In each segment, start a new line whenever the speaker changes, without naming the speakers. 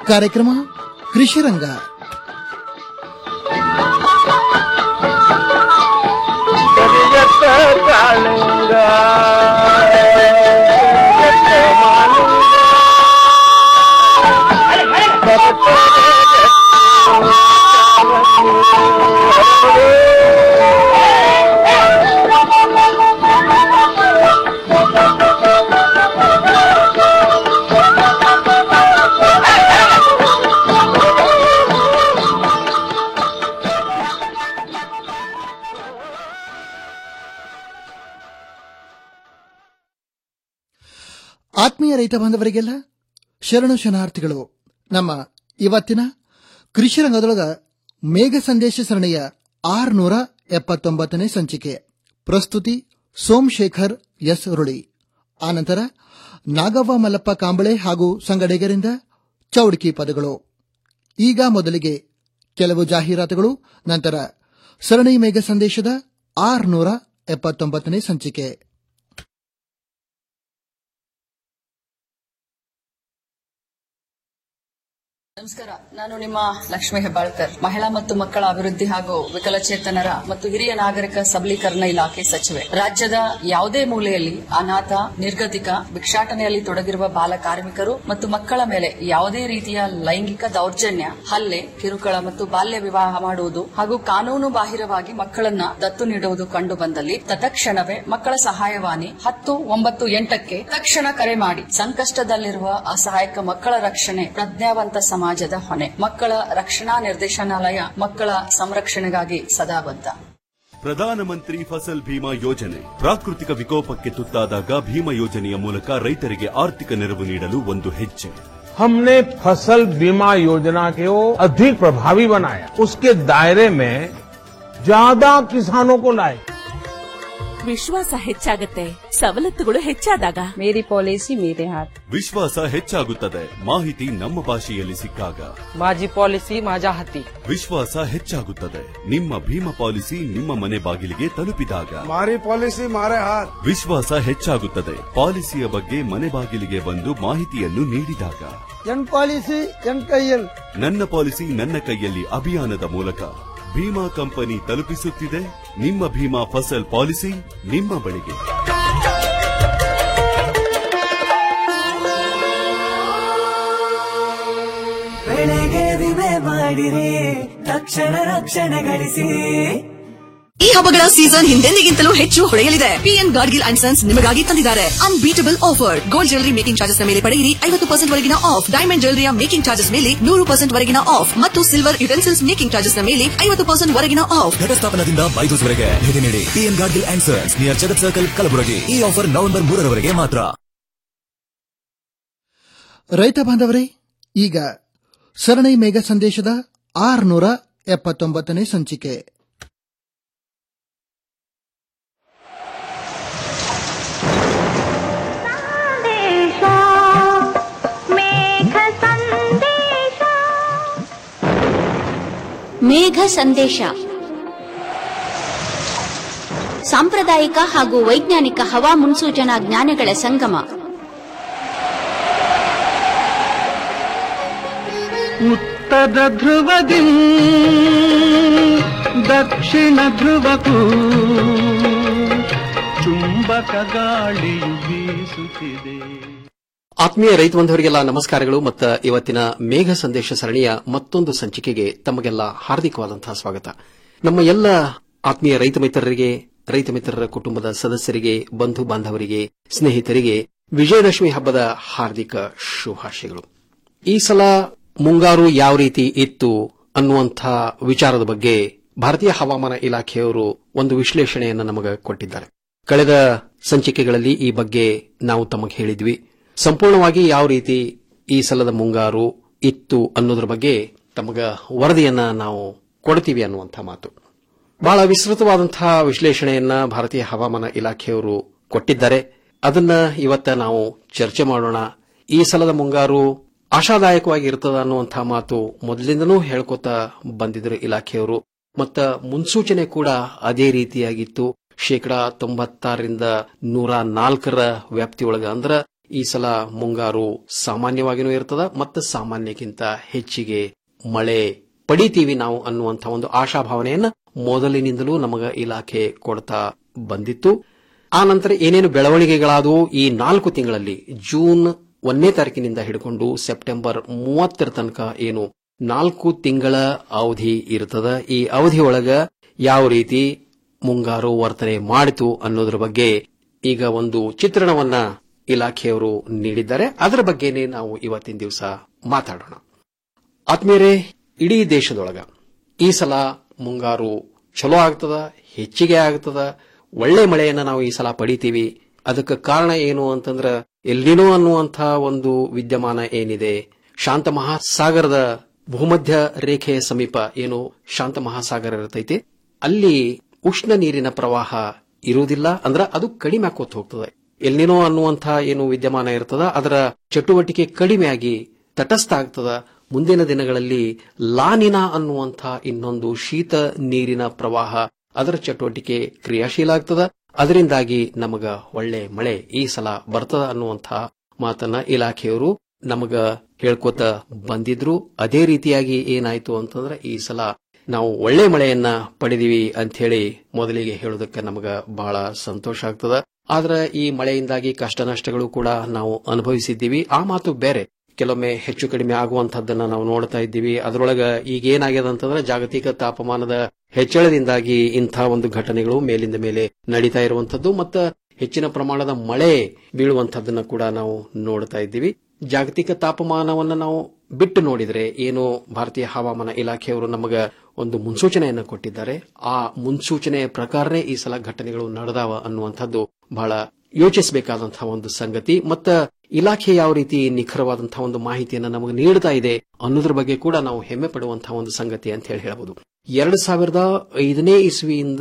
ಕಾರ್ಯಕ್ರಮ ಕೃಷಿ ರಂಗ
ಕರಿಯತ್ತ ಕಾಳಿಂಗ ಕರಿಯತ್ತ ಮಾಲಿಂಗ
ಆತ್ಮೀಯ ರೈತ ಬಾಂಧವರಿಗೆಲ್ಲ ಶರಣು ಶರಣಾರ್ಥಿಗಳು ನಮ್ಮ ಇವತ್ತಿನ ಕೃಷಿ ರಂಗದೊಳಗ ಮೇಘ ಸಂದೇಶ ಸರಣಿಯ ಆರುನೂರ ಎಪ್ಪತ್ತೊಂಬತ್ತನೇ ಸಂಚಿಕೆ ಪ್ರಸ್ತುತಿ ಸೋಮಶೇಖರ್ ಎಸ್ ರುಳಿ ಆನಂತರ ನಾಗವ್ವ ಮಲ್ಲಪ್ಪ ಕಾಂಬಳೆ ಹಾಗೂ ಸಂಗಡಿಗರಿಂದ ಚೌಡಿಕಿ ಪದಗಳು ಈಗ ಮೊದಲಿಗೆ ಕೆಲವು ಜಾಹೀರಾತುಗಳು ನಂತರ ಸರಣಿ ಮೇಘ ಸಂದೇಶದ ಆರುನೂರ ಎಪ್ಪತ್ತೊಂಬತ್ತನೇ ಸಂಚಿಕೆ
ನಮಸ್ಕಾರ ನಾನು ನಿಮ್ಮ ಲಕ್ಷ್ಮೀ ಹೆಬ್ಬಾಳ್ಕರ್ ಮಹಿಳಾ ಮತ್ತು ಮಕ್ಕಳ ಅಭಿವೃದ್ಧಿ ಹಾಗೂ ವಿಕಲಚೇತನರ ಮತ್ತು ಹಿರಿಯ ನಾಗರಿಕ ಸಬಲೀಕರಣ ಇಲಾಖೆ ಸಚಿವೆ ರಾಜ್ಯದ ಯಾವುದೇ ಮೂಲೆಯಲ್ಲಿ ಅನಾಥ ನಿರ್ಗತಿಕ ಭಿಕ್ಷಾಟನೆಯಲ್ಲಿ ತೊಡಗಿರುವ ಬಾಲ ಕಾರ್ಮಿಕರು ಮತ್ತು ಮಕ್ಕಳ ಮೇಲೆ ಯಾವುದೇ ರೀತಿಯ ಲೈಂಗಿಕ ದೌರ್ಜನ್ಯ ಹಲ್ಲೆ ಕಿರುಕುಳ ಮತ್ತು ಬಾಲ್ಯ ವಿವಾಹ ಮಾಡುವುದು ಹಾಗೂ ಕಾನೂನು ಬಾಹಿರವಾಗಿ ಮಕ್ಕಳನ್ನ ದತ್ತು ನೀಡುವುದು ಕಂಡು ಬಂದಲ್ಲಿ ತತ್ಕ್ಷಣವೇ ಮಕ್ಕಳ ಸಹಾಯವಾಣಿ ಹತ್ತು ಒಂಬತ್ತು ಎಂಟಕ್ಕೆ ತಕ್ಷಣ ಕರೆ ಮಾಡಿ ಸಂಕಷ್ಟದಲ್ಲಿರುವ ಅಸಹಾಯಕ ಮಕ್ಕಳ ರಕ್ಷಣೆ ಪ್ರಜ್ಞಾವಂತ ಸಮಾಜದ ಹೊಣೆ ಮಕ್ಕಳ ರಕ್ಷಣಾ ನಿರ್ದೇಶನಾಲಯ ಮಕ್ಕಳ ಸಂರಕ್ಷಣೆಗಾಗಿ ಸದಾ ಬದ್ಧ
ಪ್ರಧಾನಮಂತ್ರಿ ಫಸಲ್ ಭೀಮಾ ಯೋಜನೆ ಪ್ರಾಕೃತಿಕ ವಿಕೋಪಕ್ಕೆ ತುತ್ತಾದಾಗ ಭೀಮಾ ಯೋಜನೆಯ ಮೂಲಕ ರೈತರಿಗೆ ಆರ್ಥಿಕ ನೆರವು ನೀಡಲು ಒಂದು ಹೆಜ್ಜೆ
हमने फसल बीमा योजना को अधिक प्रभावी बनाया उसके दायरे में ज्यादा किसानों को लाए
ವಿಶ್ವಾಸ ಹೆಚ್ಚಾಗತ್ತೆ ಸವಲತ್ತುಗಳು ಹೆಚ್ಚಾದಾಗ
मेरी पॉलिसी मेरे हाथ
ವಿಶ್ವಾಸ ಹೆಚ್ಚಾಗುತ್ತದೆ ಮಾಹಿತಿ ನಮ್ಮ ಭಾಷೆಯಲ್ಲಿ ಸಿಕ್ಕಾಗ
माझी पॉलिसी माझ्या हाती
ವಿಶ್ವಾಸ ಹೆಚ್ಚಾಗುತ್ತದೆ ನಿಮ್ಮ ಭೀಮಾ ಪಾಲಿಸಿ ನಿಮ್ಮ ಮನೆ ಬಾಗಿಲಿಗೆ ತಲುಪಿದಾಗ
મારી પોલિસી મારે હાથ
ವಿಶ್ವಾಸ ಹೆಚ್ಚಾಗುತ್ತದೆ ಪಾಲಿಸಿಯ ಬಗ್ಗೆ ಮನೆ ಬಾಗಿಲಿಗೆ ಬಂದು ಮಾಹಿತಿಯನ್ನು ನೀಡಿದಾಗ
ಎನ್ ಪಾಲಿಸಿ ಎನ್ ಕೈಯಲ್ಲಿ
ನನ್ನ ಪಾಲಿಸಿ ನನ್ನ ಕೈಯಲ್ಲಿ ಅಭಿಯಾನದ ಮೂಲಕ ಭೀಮಾ ಕಂಪನಿ ತಲುಪಿಸುತ್ತಿದೆ ನಿಮ್ಮ ಭೀಮಾ ಫಸಲ್ ಪಾಲಿಸಿ ನಿಮ್ಮ ಬಳಿಗೆ
ಬೆಳೆಗೆ ವಿಮೆ ಮಾಡಿರಿ ತಕ್ಷಣ ರಕ್ಷಣೆ ಗಳಿಸಿ
ಈ ಹಬ್ಬಗಳ ಸೀಸನ್ ಹಿಂದೆಂದಿಗಿಂತಲೂ ಹೆಚ್ಚು ಹೊಳೆಯಲಿದೆ ಪಿಎನ್ ಗಾಡ್ಗಿಲ್ ಅಂಡ್ ಸನ್ಸ್ ನಿಮಗಾಗಿ ತಂದಿದ್ದಾರೆ unbeatable offer gold jewellery making charges ಮೇಲೆ ಪಡೆಯಿರಿ ಐವತ್ತು ಪರ್ಸೆಂಟ್ ವರೆಗಿನ ಆಫ್ ಡೈಮಂಡ್ ಜ್ಯುವೆಲರಿಯ ಮೇಕಿಂಗ್ ಚಾರ್ಜಸ್ ಮೇಲೆ ನೂರು ಪರ್ಸೆಂಟ್ ವರೆಗಿನ ಆಫ್ ಮತ್ತು ಸಿಲ್ವರ್ ಯುಟೆನ್ಸಿಲ್ಸ್ ಮೇಕಿಂಗ್ ಚಾರ್ಜಸ್ ಮೇಲೆ ಐವತ್ತು ಪರ್ಸೆಂಟ್ ವರೆಗಿನ ಆಫ್
ಘಟಸ್ಥಾಪನದಿಂದ ಬೈದೂಸ್ವರೆಗೆ ಭೇಟಿ ನೀಡಿ PN Gadgil and sons near Jagat circle Kalaburagi ಈ ಆಫರ್ ನವೆಂಬರ್ ಮೂರರವರೆಗೆ ಮಾತ್ರ
ರೈತ ಬಾಂಧವರೇ ಈಗ ಸರಣಿ ಮೇಘ ಸಂದೇಶದ ಆರುನೂರ ಎಪ್ಪತ್ತೊಂಬತ್ತನೇ ಸಂಚಿಕೆ
ಮೇಘ ಸಂದೇಶ ಸಾಂಪ್ರದಾಯಿಕ ಹಾಗೂ ವೈಜ್ಞಾನಿಕ ಹವಾ ಮುನ್ಸೂಚನಾ ಜ್ಞಾನಗಳ ಸಂಗಮ
ಉತ್ತರ ಧ್ರುವದಿ ದಕ್ಷಿಣ ಧ್ರುವಕ್ಕೂ ಚುಂಬಕ ಗಾಳಿಯು ಬೀಸುತ್ತಿದೆ
ಆತ್ಮೀಯ ರೈತ ಬಂಧುವರಿಗೆಲ್ಲ ನಮಸ್ಕಾರಗಳು ಮತ್ತು ಇವತ್ತಿನ ಮೇಘ ಸಂದೇಶ ಸರಣಿಯ ಮತ್ತೊಂದು ಸಂಚಿಕೆಗೆ ತಮಗೆಲ್ಲ ಹಾರ್ದಿಕವಾದಂತಹ ಸ್ವಾಗತ ನಮ್ಮ ಎಲ್ಲ ಆತ್ಮೀಯ ರೈತ ಮಿತ್ರರಿಗೆ ರೈತ ಮಿತ್ರರ ಕುಟುಂಬದ ಸದಸ್ಯರಿಗೆ ಬಂಧು ಬಾಂಧವರಿಗೆ ಸ್ನೇಹಿತರಿಗೆ ವಿಜಯದಶಮಿ ಹಬ್ಬದ ಹಾರ್ದಿಕ ಶುಭಾಶಯಗಳು ಈ ಸಲ ಮುಂಗಾರು ಯಾವ ರೀತಿ ಇತ್ತು ಅನ್ನುವಂಥ ವಿಚಾರದ ಬಗ್ಗೆ ಭಾರತೀಯ ಹವಾಮಾನ ಇಲಾಖೆಯವರು ಒಂದು ವಿಶ್ಲೇಷಣೆಯನ್ನು ನಮಗೆ ಕೊಟ್ಟಿದ್ದಾರೆ ಕಳೆದ ಸಂಚಿಕೆಗಳಲ್ಲಿ ಈ ಬಗ್ಗೆ ನಾವು ತಮಗೆ ಹೇಳಿದ್ವಿ ಸಂಪೂರ್ಣವಾಗಿ ಯಾವ ರೀತಿ ಈ ಸಲದ ಮುಂಗಾರು ಇತ್ತು ಅನ್ನೋದ್ರ ಬಗ್ಗೆ ತಮಗ ವರದಿಯನ್ನ ನಾವು ಕೊಡ್ತೀವಿ ಅನ್ನುವಂಥ ಮಾತು ಬಹಳ ವಿಸ್ತೃತವಾದಂತಹ ವಿಶ್ಲೇಷಣೆಯನ್ನ ಭಾರತೀಯ ಹವಾಮಾನ ಇಲಾಖೆಯವರು ಕೊಟ್ಟಿದ್ದಾರೆ ಅದನ್ನ ಇವತ್ತ ನಾವು ಚರ್ಚೆ ಮಾಡೋಣ ಈ ಸಲದ ಮುಂಗಾರು ಆಶಾದಾಯಕವಾಗಿ ಇರ್ತದ ಅನ್ನುವಂತಹ ಮಾತು ಮೊದಲಿಂದನೂ ಹೇಳ್ಕೊತ ಬಂದಿದ್ರು ಇಲಾಖೆಯವರು ಮತ್ತ ಮುನ್ಸೂಚನೆ ಕೂಡ ಅದೇ ರೀತಿಯಾಗಿತ್ತು ಶೇಕಡಾ ತೊಂಬತ್ತಾರರಿಂದ ನೂರ ನಾಲ್ಕರ ವ್ಯಾಪ್ತಿಯೊಳಗ ಅಂದ್ರ ಈ ಸಲ ಮುಂಗಾರು ಸಾಮಾನ್ಯವಾಗಿನೂ ಇರ್ತದ ಮತ್ತು ಸಾಮಾನ್ಯಕ್ಕಿಂತ ಹೆಚ್ಚಿಗೆ ಮಳೆ ಪಡಿತೀವಿ ನಾವು ಅನ್ನುವಂಥ ಒಂದು ಆಶಾಭಾವನೆಯನ್ನ ಮೊದಲಿನಿಂದಲೂ ನಮಗ ಇಲಾಖೆ ಕೊಡ್ತಾ ಬಂದಿತ್ತು ಆ ನಂತರ ಏನೇನು ಬೆಳವಣಿಗೆಗಳಾದವು ಈ ನಾಲ್ಕು ತಿಂಗಳಲ್ಲಿ ಜೂನ್ ಒಂದನೇ ತಾರೀಕಿನಿಂದ ಹಿಡ್ಕೊಂಡು ಸೆಪ್ಟೆಂಬರ್ ಮೂವತ್ತರ ತನಕ ಏನು ನಾಲ್ಕು ತಿಂಗಳ ಅವಧಿ ಇರ್ತದ ಈ ಅವಧಿ ಒಳಗ ಯಾವ ರೀತಿ ಮುಂಗಾರು ವರ್ತನೆ ಮಾಡಿತು ಅನ್ನೋದ್ರ ಬಗ್ಗೆ ಈಗ ಒಂದು ಚಿತ್ರಣವನ್ನ ಇಲಾಖೆಯವರು ನೀಡಿದ್ದಾರೆ ಅದರ ಬಗ್ಗೆನೇ ನಾವು ಇವತ್ತಿನ ದಿವಸ ಮಾತಾಡೋಣ ಆತ್ಮೀಯರೇ ಇಡೀ ದೇಶದೊಳಗ ಈ ಸಲ ಮುಂಗಾರು ಚಲೋ ಆಗ್ತದ ಹೆಚ್ಚಿಗೆ ಆಗ್ತದ ಒಳ್ಳೆ ಮಳೆಯನ್ನ ನಾವು ಈ ಸಲ ಪಡಿತೀವಿ ಅದಕ್ಕೆ ಕಾರಣ ಏನು ಅಂತಂದ್ರ ಎಲ್ಲಿನೋ ಅನ್ನುವಂಥ ಒಂದು ವಿದ್ಯಮಾನ ಏನಿದೆ ಶಾಂತ ಮಹಾಸಾಗರದ ಭೂಮಧ್ಯ ರೇಖೆಯ ಸಮೀಪ ಏನು ಶಾಂತ ಮಹಾಸಾಗರ ಇರ್ತೈತಿ ಅಲ್ಲಿ ಉಷ್ಣ ನೀರಿನ ಪ್ರವಾಹ ಇರುವುದಿಲ್ಲ ಅಂದ್ರ ಅದು ಕಡಿಮೆ ಆಕೋತ ಹೋಗ್ತದೆ ಎಲ್ಲಿನೋ ಅನ್ನುವಂಥ ಏನು ವಿದ್ಯಮಾನ ಇರ್ತದ ಅದರ ಚಟುವಟಿಕೆ ಕಡಿಮೆಯಾಗಿ ತಟಸ್ಥ ಆಗ್ತದ ಮುಂದಿನ ದಿನಗಳಲ್ಲಿ ಲಾನಿನಾ ಅನ್ನುವಂಥ ಇನ್ನೊಂದು ಶೀತ ನೀರಿನ ಪ್ರವಾಹ ಅದರ ಚಟುವಟಿಕೆ ಕ್ರಿಯಾಶೀಲ ಆಗ್ತದ ಅದರಿಂದಾಗಿ ನಮಗ ಒಳ್ಳೆ ಮಳೆ ಈ ಸಲ ಬರ್ತದ ಅನ್ನುವಂಥ ಮಾತನ್ನ ಇಲಾಖೆಯವರು ನಮಗ ಹೇಳ್ಕೊತ ಬಂದಿದ್ರು ಅದೇ ರೀತಿಯಾಗಿ ಏನಾಯ್ತು ಅಂತಂದ್ರೆ ಈ ಸಲ ನಾವು ಒಳ್ಳೆ ಮಳೆಯನ್ನ ಪಡೆದಿವಿ ಅಂತ ಹೇಳಿ ಮೊದಲಿಗೆ ಹೇಳೋದಕ್ಕೆ ನಮಗ ಬಹಳ ಸಂತೋಷ ಆಗ್ತದ ಆದ್ರೆ ಈ ಮಳೆಯಿಂದಾಗಿ ಕಷ್ಟ ನಷ್ಟಗಳು ಕೂಡ ನಾವು ಅನುಭವಿಸಿದ್ದೀವಿ ಆ ಮಾತು ಬೇರೆ ಕೆಲವೊಮ್ಮೆ ಹೆಚ್ಚು ಕಡಿಮೆ ಆಗುವಂತಹದ್ದನ್ನ ನಾವು ನೋಡ್ತಾ ಇದ್ದೀವಿ ಅದರೊಳಗ ಈಗ ಏನಾಗ್ಯದ ಅಂತಂದ್ರೆ ಜಾಗತಿಕ ತಾಪಮಾನದ ಹೆಚ್ಚಳದಿಂದಾಗಿ ಇಂಥ ಒಂದು ಘಟನೆಗಳು ಮೇಲಿಂದ ಮೇಲೆ ನಡೀತಾ ಇರುವಂತದ್ದು ಮತ್ತು ಹೆಚ್ಚಿನ ಪ್ರಮಾಣದ ಮಳೆ ಬೀಳುವಂತಹದ್ದನ್ನ ಕೂಡ ನಾವು ನೋಡ್ತಾ ಇದ್ದೀವಿ ಜಾಗತಿಕ ತಾಪಮಾನವನ್ನ ನಾವು ಬಿಟ್ಟು ನೋಡಿದ್ರೆ ಏನು ಭಾರತೀಯ ಹವಾಮಾನ ಇಲಾಖೆಯವರು ನಮಗ ಒಂದು ಮುನ್ಸೂಚನೆಯನ್ನ ಕೊಟ್ಟಿದ್ದಾರೆ ಆ ಮುನ್ಸೂಚನೆಯ ಪ್ರಕಾರನೇ ಈ ಸಲ ಘಟನೆಗಳು ನಡೆದಾವ ಅನ್ನುವಂಥದ್ದು ಬಹಳ ಯೋಚಿಸಬೇಕಾದಂತಹ ಒಂದು ಸಂಗತಿ ಮತ್ತ ಇಲಾಖೆ ಯಾವ ರೀತಿ ನಿಖರವಾದಂತಹ ಒಂದು ಮಾಹಿತಿಯನ್ನು ನಮಗೆ ನೀಡ್ತಾ ಇದೆ ಅನ್ನೋದ್ರ ಬಗ್ಗೆ ಕೂಡ ನಾವು ಹೆಮ್ಮೆ ಪಡುವಂತಹ ಒಂದು ಸಂಗತಿ ಅಂತ ಹೇಳಿ ಹೇಳಬಹುದು ಎರಡು ಸಾವಿರದ ಐದನೇ ಇಸ್ವಿಯಿಂದ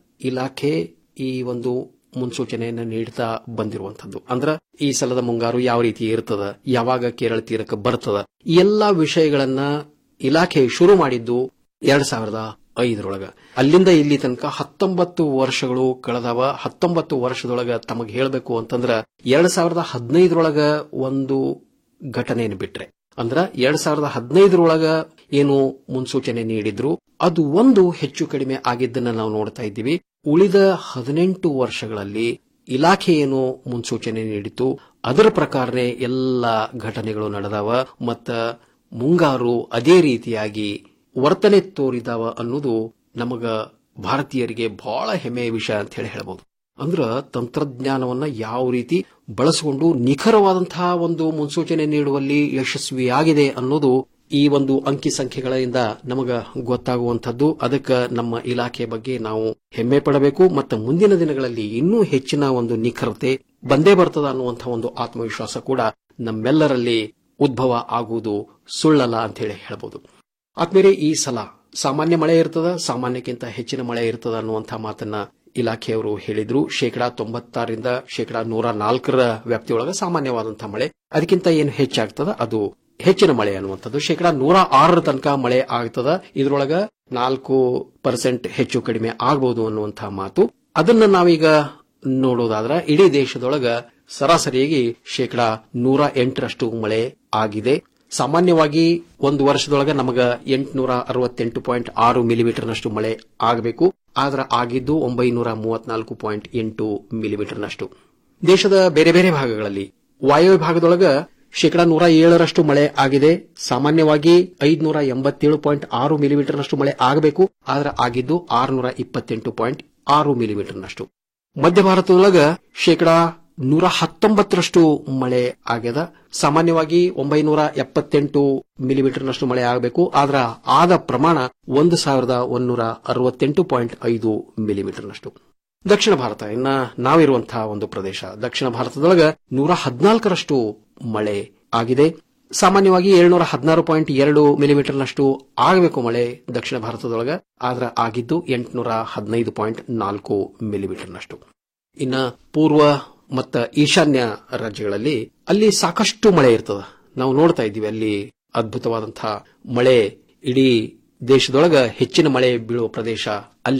ಇಲಾಖೆ ಈ ಒಂದು ಮುನ್ಸೂಚನೆಯನ್ನು ನೀಡ್ತಾ ಬಂದಿರುವಂತದ್ದು ಅಂದ್ರ ಈ ಸಲದ ಮುಂಗಾರು ಯಾವ ರೀತಿ ಇರ್ತದ ಯಾವಾಗ ಕೇರಳ ತೀರಕ್ಕೆ ಬರ್ತದ ಈ ಎಲ್ಲಾ ವಿಷಯಗಳನ್ನ ಇಲಾಖೆ ಶುರು ಮಾಡಿದ್ದು ಎರಡ್ ಸಾವಿರದ ಐದರೊಳಗ ಅಲ್ಲಿಂದ ಇಲ್ಲಿ ತನಕ ಹತ್ತೊಂಬತ್ತು ವರ್ಷಗಳು ಕಳೆದವ ಹತ್ತೊಂಬತ್ತು ವರ್ಷದೊಳಗ ತಮಗೆ ಹೇಳಬೇಕು ಅಂತಂದ್ರ ಎರಡ್ ಸಾವಿರದ ಹದಿನೈದರೊಳಗ ಒಂದು ಘಟನೆಯನ್ನು ಬಿಟ್ರೆ ಅಂದ್ರ ಎರಡ್ ಸಾವಿರದ ಹದಿನೈದರೊಳಗ ಏನು ಮುನ್ಸೂಚನೆ ನೀಡಿದ್ರು ಅದು ಒಂದು ಹೆಚ್ಚು ಕಡಿಮೆ ಆಗಿದ್ದನ್ನ ನಾವು ನೋಡ್ತಾ ಇದ್ದೀವಿ ಉಳಿದ ಹದಿನೆಂಟು ವರ್ಷಗಳಲ್ಲಿ ಇಲಾಖೆ ಏನು ಮುನ್ಸೂಚನೆ ನೀಡಿತು ಅದರ ಪ್ರಕಾರನೇ ಎಲ್ಲ ಘಟನೆಗಳು ನಡೆದವ ಮತ್ತ ಮುಂಗಾರು ಅದೇ ರೀತಿಯಾಗಿ ವರ್ತನೆ ತೋರಿದಾವ ಅನ್ನೋದು ನಮಗ ಭಾರತೀಯರಿಗೆ ಬಹಳ ಹೆಮ್ಮೆಯ ವಿಷಯ ಅಂತ ಹೇಳಿ ಹೇಳಬಹುದು ಅಂದ್ರ ತಂತ್ರಜ್ಞಾನವನ್ನ ಯಾವ ರೀತಿ ಬಳಸಿಕೊಂಡು ನಿಖರವಾದಂತಹ ಒಂದು ಮುನ್ಸೂಚನೆ ನೀಡುವಲ್ಲಿ ಯಶಸ್ವಿಯಾಗಿದೆ ಅನ್ನೋದು ಈ ಒಂದು ಅಂಕಿ ಸಂಖ್ಯೆಗಳಿಂದ ನಮಗ ಗೊತ್ತಾಗುವಂತದ್ದು ಅದಕ್ಕೆ ನಮ್ಮ ಇಲಾಖೆ ಬಗ್ಗೆ ನಾವು ಹೆಮ್ಮೆ ಪಡಬೇಕು ಮತ್ತು ಮುಂದಿನ ದಿನಗಳಲ್ಲಿ ಇನ್ನೂ ಹೆಚ್ಚಿನ ಒಂದು ನಿಖರತೆ ಬಂದೇ ಬರ್ತದ ಅನ್ನುವಂತಹ ಒಂದು ಆತ್ಮವಿಶ್ವಾಸ ಕೂಡ ನಮ್ಮೆಲ್ಲರಲ್ಲಿ ಉದ್ಭವ ಆಗುವುದು ಸುಳ್ಳಲ್ಲ ಅಂತ ಹೇಳಿ ಹೇಳಬಹುದು ಆದ್ಮೇಲೆ ಈ ಸಲ ಸಾಮಾನ್ಯ ಮಳೆ ಇರ್ತದ ಸಾಮಾನ್ಯಕ್ಕಿಂತ ಹೆಚ್ಚಿನ ಮಳೆ ಇರ್ತದ ಅನ್ನುವಂಥ ಮಾತನ್ನ ಇಲಾಖೆಯವರು ಹೇಳಿದ್ರು ಶೇಕಡಾ ತೊಂಬತ್ತಾರರಿಂದ ಶೇಕಡಾ ನೂರ ನಾಲ್ಕರ ವ್ಯಾಪ್ತಿಯೊಳಗ ಸಾಮಾನ್ಯವಾದಂತಹ ಮಳೆ ಅದಕ್ಕಿಂತ ಏನು ಹೆಚ್ಚಾಗ್ತದ ಅದು ಹೆಚ್ಚಿನ ಮಳೆ ಅನ್ನುವಂಥದ್ದು ಶೇಕಡಾ ನೂರ ಆರರ ತನಕ ಮಳೆ ಆಗ್ತದ ಇದರೊಳಗ ನಾಲ್ಕು ಪರ್ಸೆಂಟ್ ಹೆಚ್ಚು ಕಡಿಮೆ ಆಗಬಹುದು ಅನ್ನುವಂತಹ ಮಾತು ಅದನ್ನ ನಾವೀಗ ನೋಡೋದಾದ್ರ ಇಡೀ ದೇಶದೊಳಗ ಸರಾಸರಿಯಾಗಿ ಶೇಕಡಾ ನೂರ ಎಂಟರಷ್ಟು ಮಳೆ ಆಗಿದೆ ಸಾಮಾನ್ಯವಾಗಿ ಒಂದು ವರ್ಷದೊಳಗ ನಮಗ ಎಂಟುನೂರ ಅರವತ್ತೆಂಟು ಪಾಯಿಂಟ್ ಆರು ಮಿಲಿಮೀಟರ್ನಷ್ಟು ಮಳೆ ಆಗಬೇಕು ಆದ್ರೆ ಆಗಿದ್ದು ಒಂಬೈನೂರ ಮೂವತ್ನಾಲ್ಕು ಪಾಯಿಂಟ್ ಎಂಟು ಮಿಲಿಮೀಟರ್ನಷ್ಟು ದೇಶದ ಬೇರೆ ಬೇರೆ ಭಾಗಗಳಲ್ಲಿ ವಾಯವ್ಯ ಭಾಗದೊಳಗ ಶೇಕಡಾ ನೂರ ಏಳರಷ್ಟು ಮಳೆ ಆಗಿದೆ ಸಾಮಾನ್ಯವಾಗಿ ಐದುನೂರ ಎಂಬತ್ತೇಳು ಪಾಯಿಂಟ್ ಆರು ಮಿಲಿಮೀಟರ್ನಷ್ಟು ಮಳೆ ಆಗಬೇಕು ಆದ್ರೆ ಆಗಿದ್ದು ಆರುನೂರ ಇಪ್ಪತ್ತೆಂಟು ಪಾಯಿಂಟ್ ಆರು ಮಿಲಿಮೀಟರ್ನಷ್ಟು ಮಧ್ಯ ಭಾರತದೊಳಗ ಶೇಕಡಾ ನೂರ ಹತ್ತೊಂಬತ್ತರಷ್ಟು ಮಳೆ ಆಗ್ಯದ ಸಾಮಾನ್ಯವಾಗಿ ಒಂಬೈನೂರ ಎಪ್ಪತ್ತೆಂಟು ಮಿಲಿಮೀಟರ್ನಷ್ಟು ಮಳೆ ಆಗಬೇಕು ಆದ್ರ ಆದ ಪ್ರಮಾಣ ಒಂದು ಸಾವಿರದ ಒಂದೂರ ಅರವತ್ತೆಂಟು ಪಾಯಿಂಟ್ ಐದು ಮಿಲಿಮೀಟರ್ನಷ್ಟು ದಕ್ಷಿಣ ಭಾರತ ಇನ್ನ ನಾವಿರುವಂತಹ ಒಂದು ಪ್ರದೇಶ ದಕ್ಷಿಣ ಭಾರತದೊಳಗ ನೂರ ಹದಿನಾಲ್ಕರಷ್ಟು ಮಳೆ ಆಗಿದೆ ಸಾಮಾನ್ಯವಾಗಿ ಏಳ್ನೂರ ಹದಿನಾರು ಪಾಯಿಂಟ್ ಎರಡು ಮಿಲಿಮೀಟರ್ನಷ್ಟು ಆಗಬೇಕು ಮಳೆ ದಕ್ಷಿಣ ಭಾರತದೊಳಗ ಆದ್ರ ಆಗಿದ್ದು ಎಂಟುನೂರ ಹದಿನೈದು ಪಾಯಿಂಟ್ ನಾಲ್ಕು ಮಿಲಿಮೀಟರ್ನಷ್ಟು ಇನ್ನ ಪೂರ್ವ ಮತ್ತ ಈಶಾನ್ಯ ರಾಜ್ಯಗಳಲ್ಲಿ ಅಲ್ಲಿ ಸಾಕಷ್ಟು ಮಳೆ ಇರ್ತದ ನಾವು ನೋಡ್ತಾ ಇದ್ದೀವಿ ಅಲ್ಲಿ ಅದ್ಭುತವಾದಂತಹ ಮಳೆ ಇಡೀ ದೇಶದೊಳಗ ಹೆಚ್ಚಿನ ಮಳೆ ಬೀಳುವ ಪ್ರದೇಶ ಅಲ್ಲದ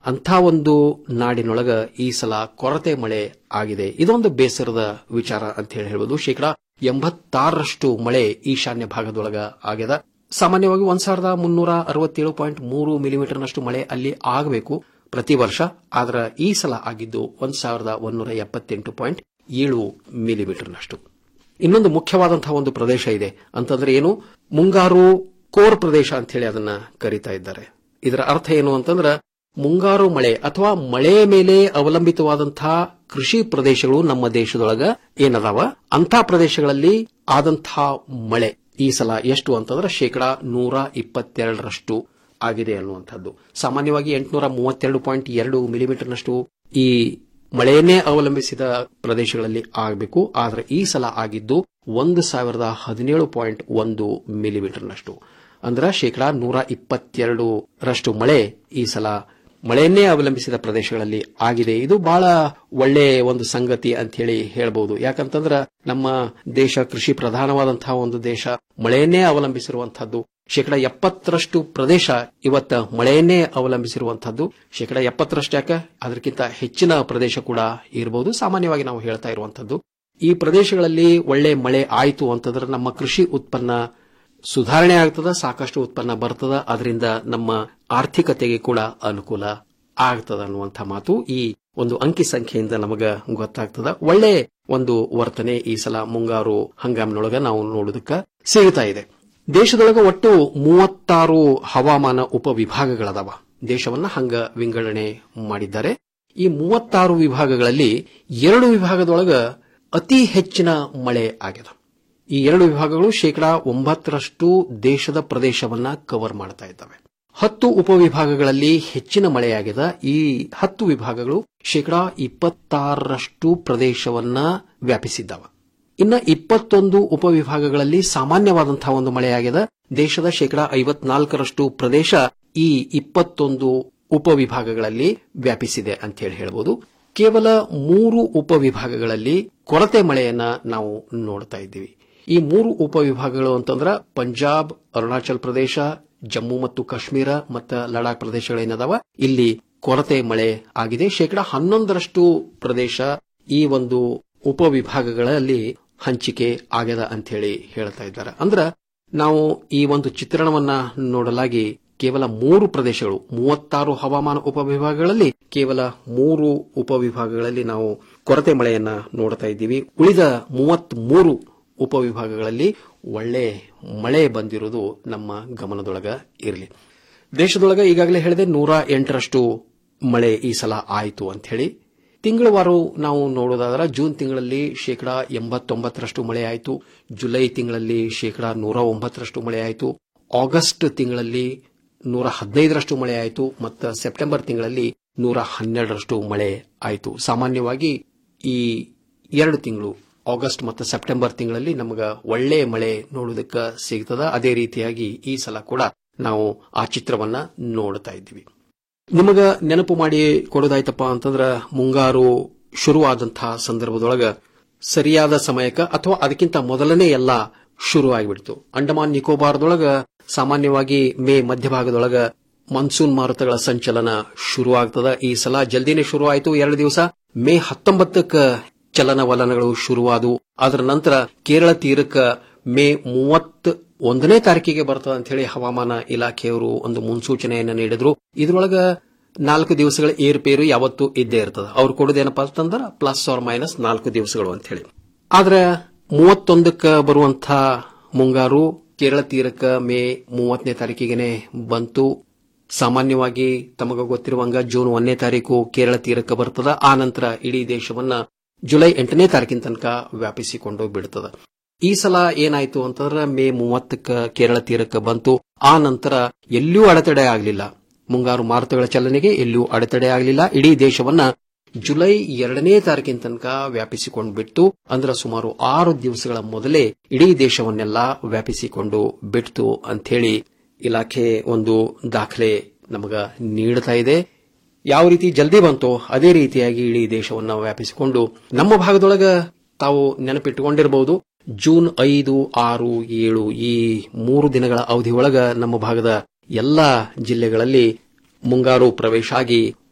ಅಂಥ ಒಂದು ನಾಡಿನೊಳಗ ಈ ಸಲ ಕೊರತೆ ಮಳೆ ಆಗಿದೆ ಇದೊಂದು ಬೇಸರದ ವಿಚಾರ ಅಂತ ಹೇಳಿ ಹೇಳ್ಬೋದು ಶೇಕಡಾ ಎಂಬತ್ತಾರರಷ್ಟು ಮಳೆ ಈಶಾನ್ಯ ಭಾಗದೊಳಗ ಆಗ್ಯದ ಸಾಮಾನ್ಯವಾಗಿ ಒಂದ್ ಸಾವಿರದ ಮುನ್ನೂರ ಅರವತ್ತೇಳು ಪಾಯಿಂಟ್ ಮೂರು ಮಿಲಿಮೀಟರ್ನಷ್ಟು ಮಳೆ ಅಲ್ಲಿ ಆಗಬೇಕು ಪ್ರತಿ ವರ್ಷ ಆದ್ರೆ ಈ ಸಲ ಆಗಿದ್ದು ಒಂದ್ ಸಾವಿರದ ಒಂದೂರ ಎಪ್ಪತ್ತೆಂಟು ಪಾಯಿಂಟ್ ಏಳು ಮಿಲಿಮೀಟರ್ನಷ್ಟು ಇನ್ನೊಂದು ಮುಖ್ಯವಾದಂತಹ ಒಂದು ಪ್ರದೇಶ ಇದೆ ಅಂತಂದ್ರೆ ಏನು ಮುಂಗಾರು ಕೋರ್ ಪ್ರದೇಶ ಅಂತ ಹೇಳಿ ಅದನ್ನ ಕರೀತಾ ಇದ್ದಾರೆ ಇದರ ಅರ್ಥ ಏನು ಅಂತಂದ್ರೆ ಮುಂಗಾರು ಮಳೆ ಅಥವಾ ಮಳೆ ಮೇಲೆ ಅವಲಂಬಿತವಾದಂತಹ ಕೃಷಿ ಪ್ರದೇಶಗಳು ನಮ್ಮ ದೇಶದೊಳಗ ಏನದಾವ ಅಂಥ ಪ್ರದೇಶಗಳಲ್ಲಿ ಆದಂತಹ ಮಳೆ ಈ ಸಲ ಎಷ್ಟು ಅಂತಂದ್ರೆ ಶೇಕಡಾ ನೂರ ಇಪ್ಪತ್ತೆರಡರಷ್ಟು ಆಗಿದೆ ಅನ್ನುವಂಥದ್ದು ಸಾಮಾನ್ಯವಾಗಿ ಎಂಟುನೂರ ಮೂವತ್ತೆರಡು ಪಾಯಿಂಟ್ ಎರಡು ಮಿಲಿಮೀಟರ್ನಷ್ಟು ಈ ಮಳೆಯನ್ನೇ ಅವಲಂಬಿಸಿದ ಪ್ರದೇಶಗಳಲ್ಲಿ ಆಗಬೇಕು ಆದರೆ ಈ ಸಲ ಆಗಿದ್ದು ಒಂದು ಸಾವಿರದ ಹದಿನೇಳು ಪಾಯಿಂಟ್ ಒಂದು ಮಿಲಿಮೀಟರ್ನಷ್ಟು ಅಂದ್ರೆ ಶೇಕಡಾ ನೂರ ಇಪ್ಪತ್ತೆರಡರಷ್ಟು ಮಳೆ ಈ ಸಲ ಮಳೆಯನ್ನೇ ಅವಲಂಬಿಸಿದ ಪ್ರದೇಶಗಳಲ್ಲಿ ಆಗಿದೆ ಇದು ಬಹಳ ಒಳ್ಳೆ ಒಂದು ಸಂಗತಿ ಅಂತ ಹೇಳಿ ಹೇಳ್ಬಹುದು ಯಾಕಂತಂದ್ರ ನಮ್ಮ ದೇಶ ಕೃಷಿ ಪ್ರಧಾನವಾದಂತಹ ಒಂದು ದೇಶ ಮಳೆಯನ್ನೇ ಅವಲಂಬಿಸಿರುವಂತಹದ್ದು ಶೇಕಡ ಎಪ್ಪತ್ತರಷ್ಟು ಪ್ರದೇಶ ಇವತ್ತ ಮಳೆಯನ್ನೇ ಅವಲಂಬಿಸಿರುವಂತಹದ್ದು ಶೇಕಡ ಎಪ್ಪತ್ತರಷ್ಟು ಯಾಕೆ ಅದಕ್ಕಿಂತ ಹೆಚ್ಚಿನ ಪ್ರದೇಶ ಕೂಡ ಇರಬಹುದು ಸಾಮಾನ್ಯವಾಗಿ ನಾವು ಹೇಳ್ತಾ ಇರುವಂತಹದ್ದು ಈ ಪ್ರದೇಶಗಳಲ್ಲಿ ಒಳ್ಳೆ ಮಳೆ ಆಯಿತು ಅಂತಂದ್ರೆ ನಮ್ಮ ಕೃಷಿ ಉತ್ಪನ್ನ ಸುಧಾರಣೆ ಆಗ್ತದ ಸಾಕಷ್ಟು ಉತ್ಪನ್ನ ಬರ್ತದ ಅದರಿಂದ ನಮ್ಮ ಆರ್ಥಿಕತೆಗೆ ಕೂಡ ಅನುಕೂಲ ಆಗ್ತದ ಅನ್ನುವಂಥ ಮಾತು ಈ ಒಂದು ಅಂಕಿ ಸಂಖ್ಯೆಯಿಂದ ನಮಗ ಗೊತ್ತಾಗ್ತದ ಒಳ್ಳೆ ಒಂದು ವರ್ತನೆ ಈ ಸಲ ಮುಂಗಾರು ಹಂಗಾಮಿನೊಳಗ ನಾವು ನೋಡೋದಕ್ಕ ಸಿಗ್ತಾ ಇದೆ ದೇಶದೊಳಗ ಒಟ್ಟು ಮೂವತ್ತಾರು ಹವಾಮಾನ ಉಪವಿಭಾಗಗಳದಾವ ದೇಶವನ್ನ ಹಂಗ ವಿಂಗಡಣೆ ಮಾಡಿದ್ದಾರೆ ಈ ಮೂವತ್ತಾರು ವಿಭಾಗಗಳಲ್ಲಿ ಎರಡು ವಿಭಾಗದೊಳಗ ಅತಿ ಹೆಚ್ಚಿನ ಮಳೆ ಆಗಿದೆ ಈ ಎರಡು ವಿಭಾಗಗಳು ಶೇಕಡಾ ಒಂಬತ್ತರಷ್ಟು ದೇಶದ ಪ್ರದೇಶವನ್ನ ಕವರ್ ಮಾಡ್ತಾ ಇದ್ದಾವೆ ಹತ್ತು ಉಪವಿಭಾಗಗಳಲ್ಲಿ ಹೆಚ್ಚಿನ ಮಳೆಯಾಗಿದೆ ಈ ಹತ್ತು ವಿಭಾಗಗಳು ಶೇಕಡಾ ಇಪ್ಪತ್ತಾರರಷ್ಟು ಪ್ರದೇಶವನ್ನ ವ್ಯಾಪಿಸಿದ್ದಾವೆ ಇನ್ನ ಇಪ್ಪತ್ತೊಂದು ಉಪವಿಭಾಗಗಳಲ್ಲಿ ಸಾಮಾನ್ಯವಾದಂತಹ ಒಂದು ಮಳೆಯಾಗಿದೆ ದೇಶದ ಶೇಕಡಾ ಐವತ್ನಾಲ್ಕರಷ್ಟು ಪ್ರದೇಶ ಈ ಇಪ್ಪತ್ತೊಂದು ಉಪವಿಭಾಗಗಳಲ್ಲಿ ವ್ಯಾಪಿಸಿದೆ ಅಂತ ಹೇಳಿ ಹೇಳಬಹುದು ಕೇವಲ ಮೂರು ಉಪವಿಭಾಗಗಳಲ್ಲಿ ಕೊರತೆ ಮಳೆಯನ್ನ ನಾವು ನೋಡ್ತಾ ಇದ್ದೀವಿ ಈ ಮೂರು ಉಪವಿಭಾಗಗಳು ಅಂತಂದ್ರ ಪಂಜಾಬ್ ಅರುಣಾಚಲ್ ಪ್ರದೇಶ ಜಮ್ಮು ಮತ್ತು ಕಾಶ್ಮೀರ ಮತ್ತು ಲಡಾಖ್ ಪ್ರದೇಶಗಳೇನದಾವ ಇಲ್ಲಿ ಕೊರತೆ ಮಳೆ ಆಗಿದೆ ಶೇಕಡಾ ಹನ್ನೊಂದರಷ್ಟು ಪ್ರದೇಶ ಈ ಒಂದು ಉಪವಿಭಾಗಗಳಲ್ಲಿ ಹಂಚಿಕೆ ಆಗ್ಯದ ಅಂತ ಹೇಳಿ ಹೇಳ್ತಾ ಇದ್ದಾರೆ ಅಂದ್ರ ನಾವು ಈ ಒಂದು ಚಿತ್ರಣವನ್ನ ನೋಡಲಾಗಿ ಕೇವಲ ಮೂರು ಪ್ರದೇಶಗಳು ಮೂವತ್ತಾರು ಹವಾಮಾನ ಉಪವಿಭಾಗಗಳಲ್ಲಿ ಕೇವಲ ಮೂರು ಉಪವಿಭಾಗಗಳಲ್ಲಿ ನಾವು ಕೊರತೆ ಮಳೆಯನ್ನ ನೋಡ್ತಾ ಇದ್ದೀವಿ ಉಳಿದ ಮೂವತ್ತ್ ಮೂರು ಉಪವಿಭಾಗಗಳಲ್ಲಿ ಒಳ್ಳೆ ಮಳೆ ಬಂದಿರುವುದು ನಮ್ಮ ಗಮನದೊಳಗ ಇರಲಿ ದೇಶದೊಳಗ ಈಗಾಗಲೇ ಹೇಳಿದೆ ನೂರ ಎಂಟರಷ್ಟು ಮಳೆ ಈ ಸಲ ಆಯಿತು ಅಂತ ಹೇಳಿ ತಿಂಗಳವಾರು ನಾವು ನೋಡೋದಾದ್ರೆ ಜೂನ್ ತಿಂಗಳಲ್ಲಿ ಶೇಕಡಾ ಎಂಬತ್ತೊಂಬತ್ತರಷ್ಟು ಮಳೆ ಆಯಿತು ಜುಲೈ ತಿಂಗಳಲ್ಲಿ ಶೇಕಡಾ ನೂರ ಒಂಬತ್ತರಷ್ಟು ಮಳೆ ಆಯಿತು ಆಗಸ್ಟ್ ತಿಂಗಳಲ್ಲಿ ನೂರ ಹದಿನೈದರಷ್ಟು ಮಳೆ ಆಯಿತು ಮತ್ತು ಸೆಪ್ಟೆಂಬರ್ ತಿಂಗಳಲ್ಲಿ ನೂರ ಹನ್ನೆರಡರಷ್ಟು ಮಳೆ ಆಯಿತು ಸಾಮಾನ್ಯವಾಗಿ ಈ ಎರಡು ತಿಂಗಳು ಆಗಸ್ಟ್ ಮತ್ತು ಸೆಪ್ಟೆಂಬರ್ ತಿಂಗಳಲ್ಲಿ ನಮಗ ಒಳ್ಳೆ ಮಳೆ ನೋಡೋದಕ್ಕೆ ಸಿಗ್ತದ ಅದೇ ರೀತಿಯಾಗಿ ಈ ಸಲ ಕೂಡ ನಾವು ಆ ಚಿತ್ರವನ್ನ ನೋಡ್ತಾ ಇದ್ದೀವಿ ನಿಮಗ ನೆನಪು ಮಾಡಿ ಕೊಡೋದಾಯ್ತಪ್ಪ ಅಂತಂದ್ರ ಮುಂಗಾರು ಶುರುವಾದಂತಹ ಸಂದರ್ಭದೊಳಗ ಸರಿಯಾದ ಸಮಯಕ್ಕ ಅಥವಾ ಅದಕ್ಕಿಂತ ಮೊದಲನೇ ಎಲ್ಲ ಶುರು ಆಗಿಬಿಡ್ತು ಅಂಡಮಾನ್ ನಿಕೋಬಾರ್ದೊಳಗ ಸಾಮಾನ್ಯವಾಗಿ ಮೇ ಮಧ್ಯಭಾಗದೊಳಗ ಮಾನ್ಸೂನ್ ಮಾರುತಗಳ ಸಂಚಲನ ಶುರು ಆಗ್ತದ ಈ ಸಲ ಜಲ್ದಿನೇ ಶುರು ಆಯಿತು ಎರಡು ದಿವಸ ಮೇ ಹತ್ತೊಂಬತ್ತಕ್ಕ ಚಲನವಲನಗಳು ಶುರುವಾದವು ಅದರ ನಂತರ ಕೇರಳ ತೀರಕ್ಕ ಮೇ ಮೂವತ್ತ ಒಂದನೇ ತಾರೀಕಿಗೆ ಬರ್ತದ ಅಂತ ಹೇಳಿ ಹವಾಮಾನ ಇಲಾಖೆಯವರು ಒಂದು ಮುನ್ಸೂಚನೆಯನ್ನು ನೀಡಿದ್ರು ಇದರೊಳಗ ನಾಲ್ಕು ದಿವಸಗಳ ಏರುಪೇರು ಯಾವತ್ತೂ ಇದ್ದೇ ಇರ್ತದ ಅವ್ರು ಕೊಡೋದೇನಪ್ಪ ಅಂತಂದ್ರ ಪ್ಲಸ್ ಆರ್ ಮೈನಸ್ ನಾಲ್ಕು ದಿವಸಗಳು ಅಂತ ಹೇಳಿ ಆದ್ರೆ ಮೂವತ್ತೊಂದಕ್ಕ ಬರುವಂತ ಮುಂಗಾರು ಕೇರಳ ತೀರಕ್ಕ ಮೇ ಮೂವತ್ತನೇ ತಾರೀಕಿಗೆನೆ ಬಂತು ಸಾಮಾನ್ಯವಾಗಿ ತಮಗ ಗೊತ್ತಿರುವಂಗ ಜೂನ್ ಒಂದನೇ ತಾರೀಕು ಕೇರಳ ತೀರಕ್ಕೆ ಬರ್ತದ ಆ ನಂತರ ಇಡೀ ದೇಶವನ್ನ ಜುಲೈ ಎಂಟನೇ ತಾರೀಕಿನ ತನಕ ವ್ಯಾಪಿಸಿಕೊಂಡು ಬಿಡ್ತದ ಈ ಸಲ ಏನಾಯ್ತು ಅಂತಂದ್ರೆ ಮೇ ಮೂವತ್ತಕ್ಕ ಕೇರಳ ತೀರಕ್ಕೆ ಬಂತು ಆ ನಂತರ ಎಲ್ಲಿಯೂ ಅಡೆತಡೆ ಆಗಲಿಲ್ಲ ಮುಂಗಾರು ಮಾರುತಗಳ ಚಲನೆಗೆ ಎಲ್ಲಿಯೂ ಅಡೆತಡೆ ಆಗಲಿಲ್ಲ ಇಡೀ ದೇಶವನ್ನ ಜುಲೈ ಎರಡನೇ ತಾರೀಕಿನ ತನಕ ವ್ಯಾಪಿಸಿಕೊಂಡು ಬಿಟ್ಟು ಅಂದ್ರೆ ಸುಮಾರು ಆರು ದಿವಸಗಳ ಮೊದಲೇ ಇಡೀ ದೇಶವನ್ನೆಲ್ಲ ವ್ಯಾಪಿಸಿಕೊಂಡು ಬಿಡ್ತು ಅಂಥೇಳಿ ಇಲಾಖೆ ಒಂದು ದಾಖಲೆ ನಮಗ ನೀಡುತ್ತಾ ಇದೆ ಯಾವ ರೀತಿ ಜಲ್ದಿ ಬಂತೋ ಅದೇ ರೀತಿಯಾಗಿ ಇಡೀ ದೇಶವನ್ನ ವ್ಯಾಪಿಸಿಕೊಂಡು ನಮ್ಮ ಭಾಗದೊಳಗ ತಾವು ನೆನಪಿಟ್ಟುಕೊಂಡಿರಬಹುದು ಜೂನ್ ಐದು ಆರು ಏಳು ಈ ಮೂರು ದಿನಗಳ ಅವಧಿಯೊಳಗ ನಮ್ಮ ಭಾಗದ ಎಲ್ಲ ಜಿಲ್ಲೆಗಳಲ್ಲಿ ಮುಂಗಾರು ಪ್ರವೇಶ ಆಗಿ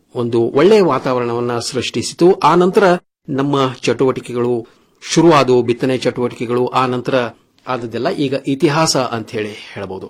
ಒಂದು ಒಳ್ಳೆಯ ವಾತಾವರಣವನ್ನ ಸೃಷ್ಟಿಸಿತು ಆ ನಂತರ ನಮ್ಮ ಚಟುವಟಿಕೆಗಳು ಶುರುವಾದವು ಬಿತ್ತನೆ ಚಟುವಟಿಕೆಗಳು ಆ ನಂತರ ಆದದ್ದೆಲ್ಲ ಈಗ ಇತಿಹಾಸ ಅಂತ ಹೇಳಿ ಹೇಳಬಹುದು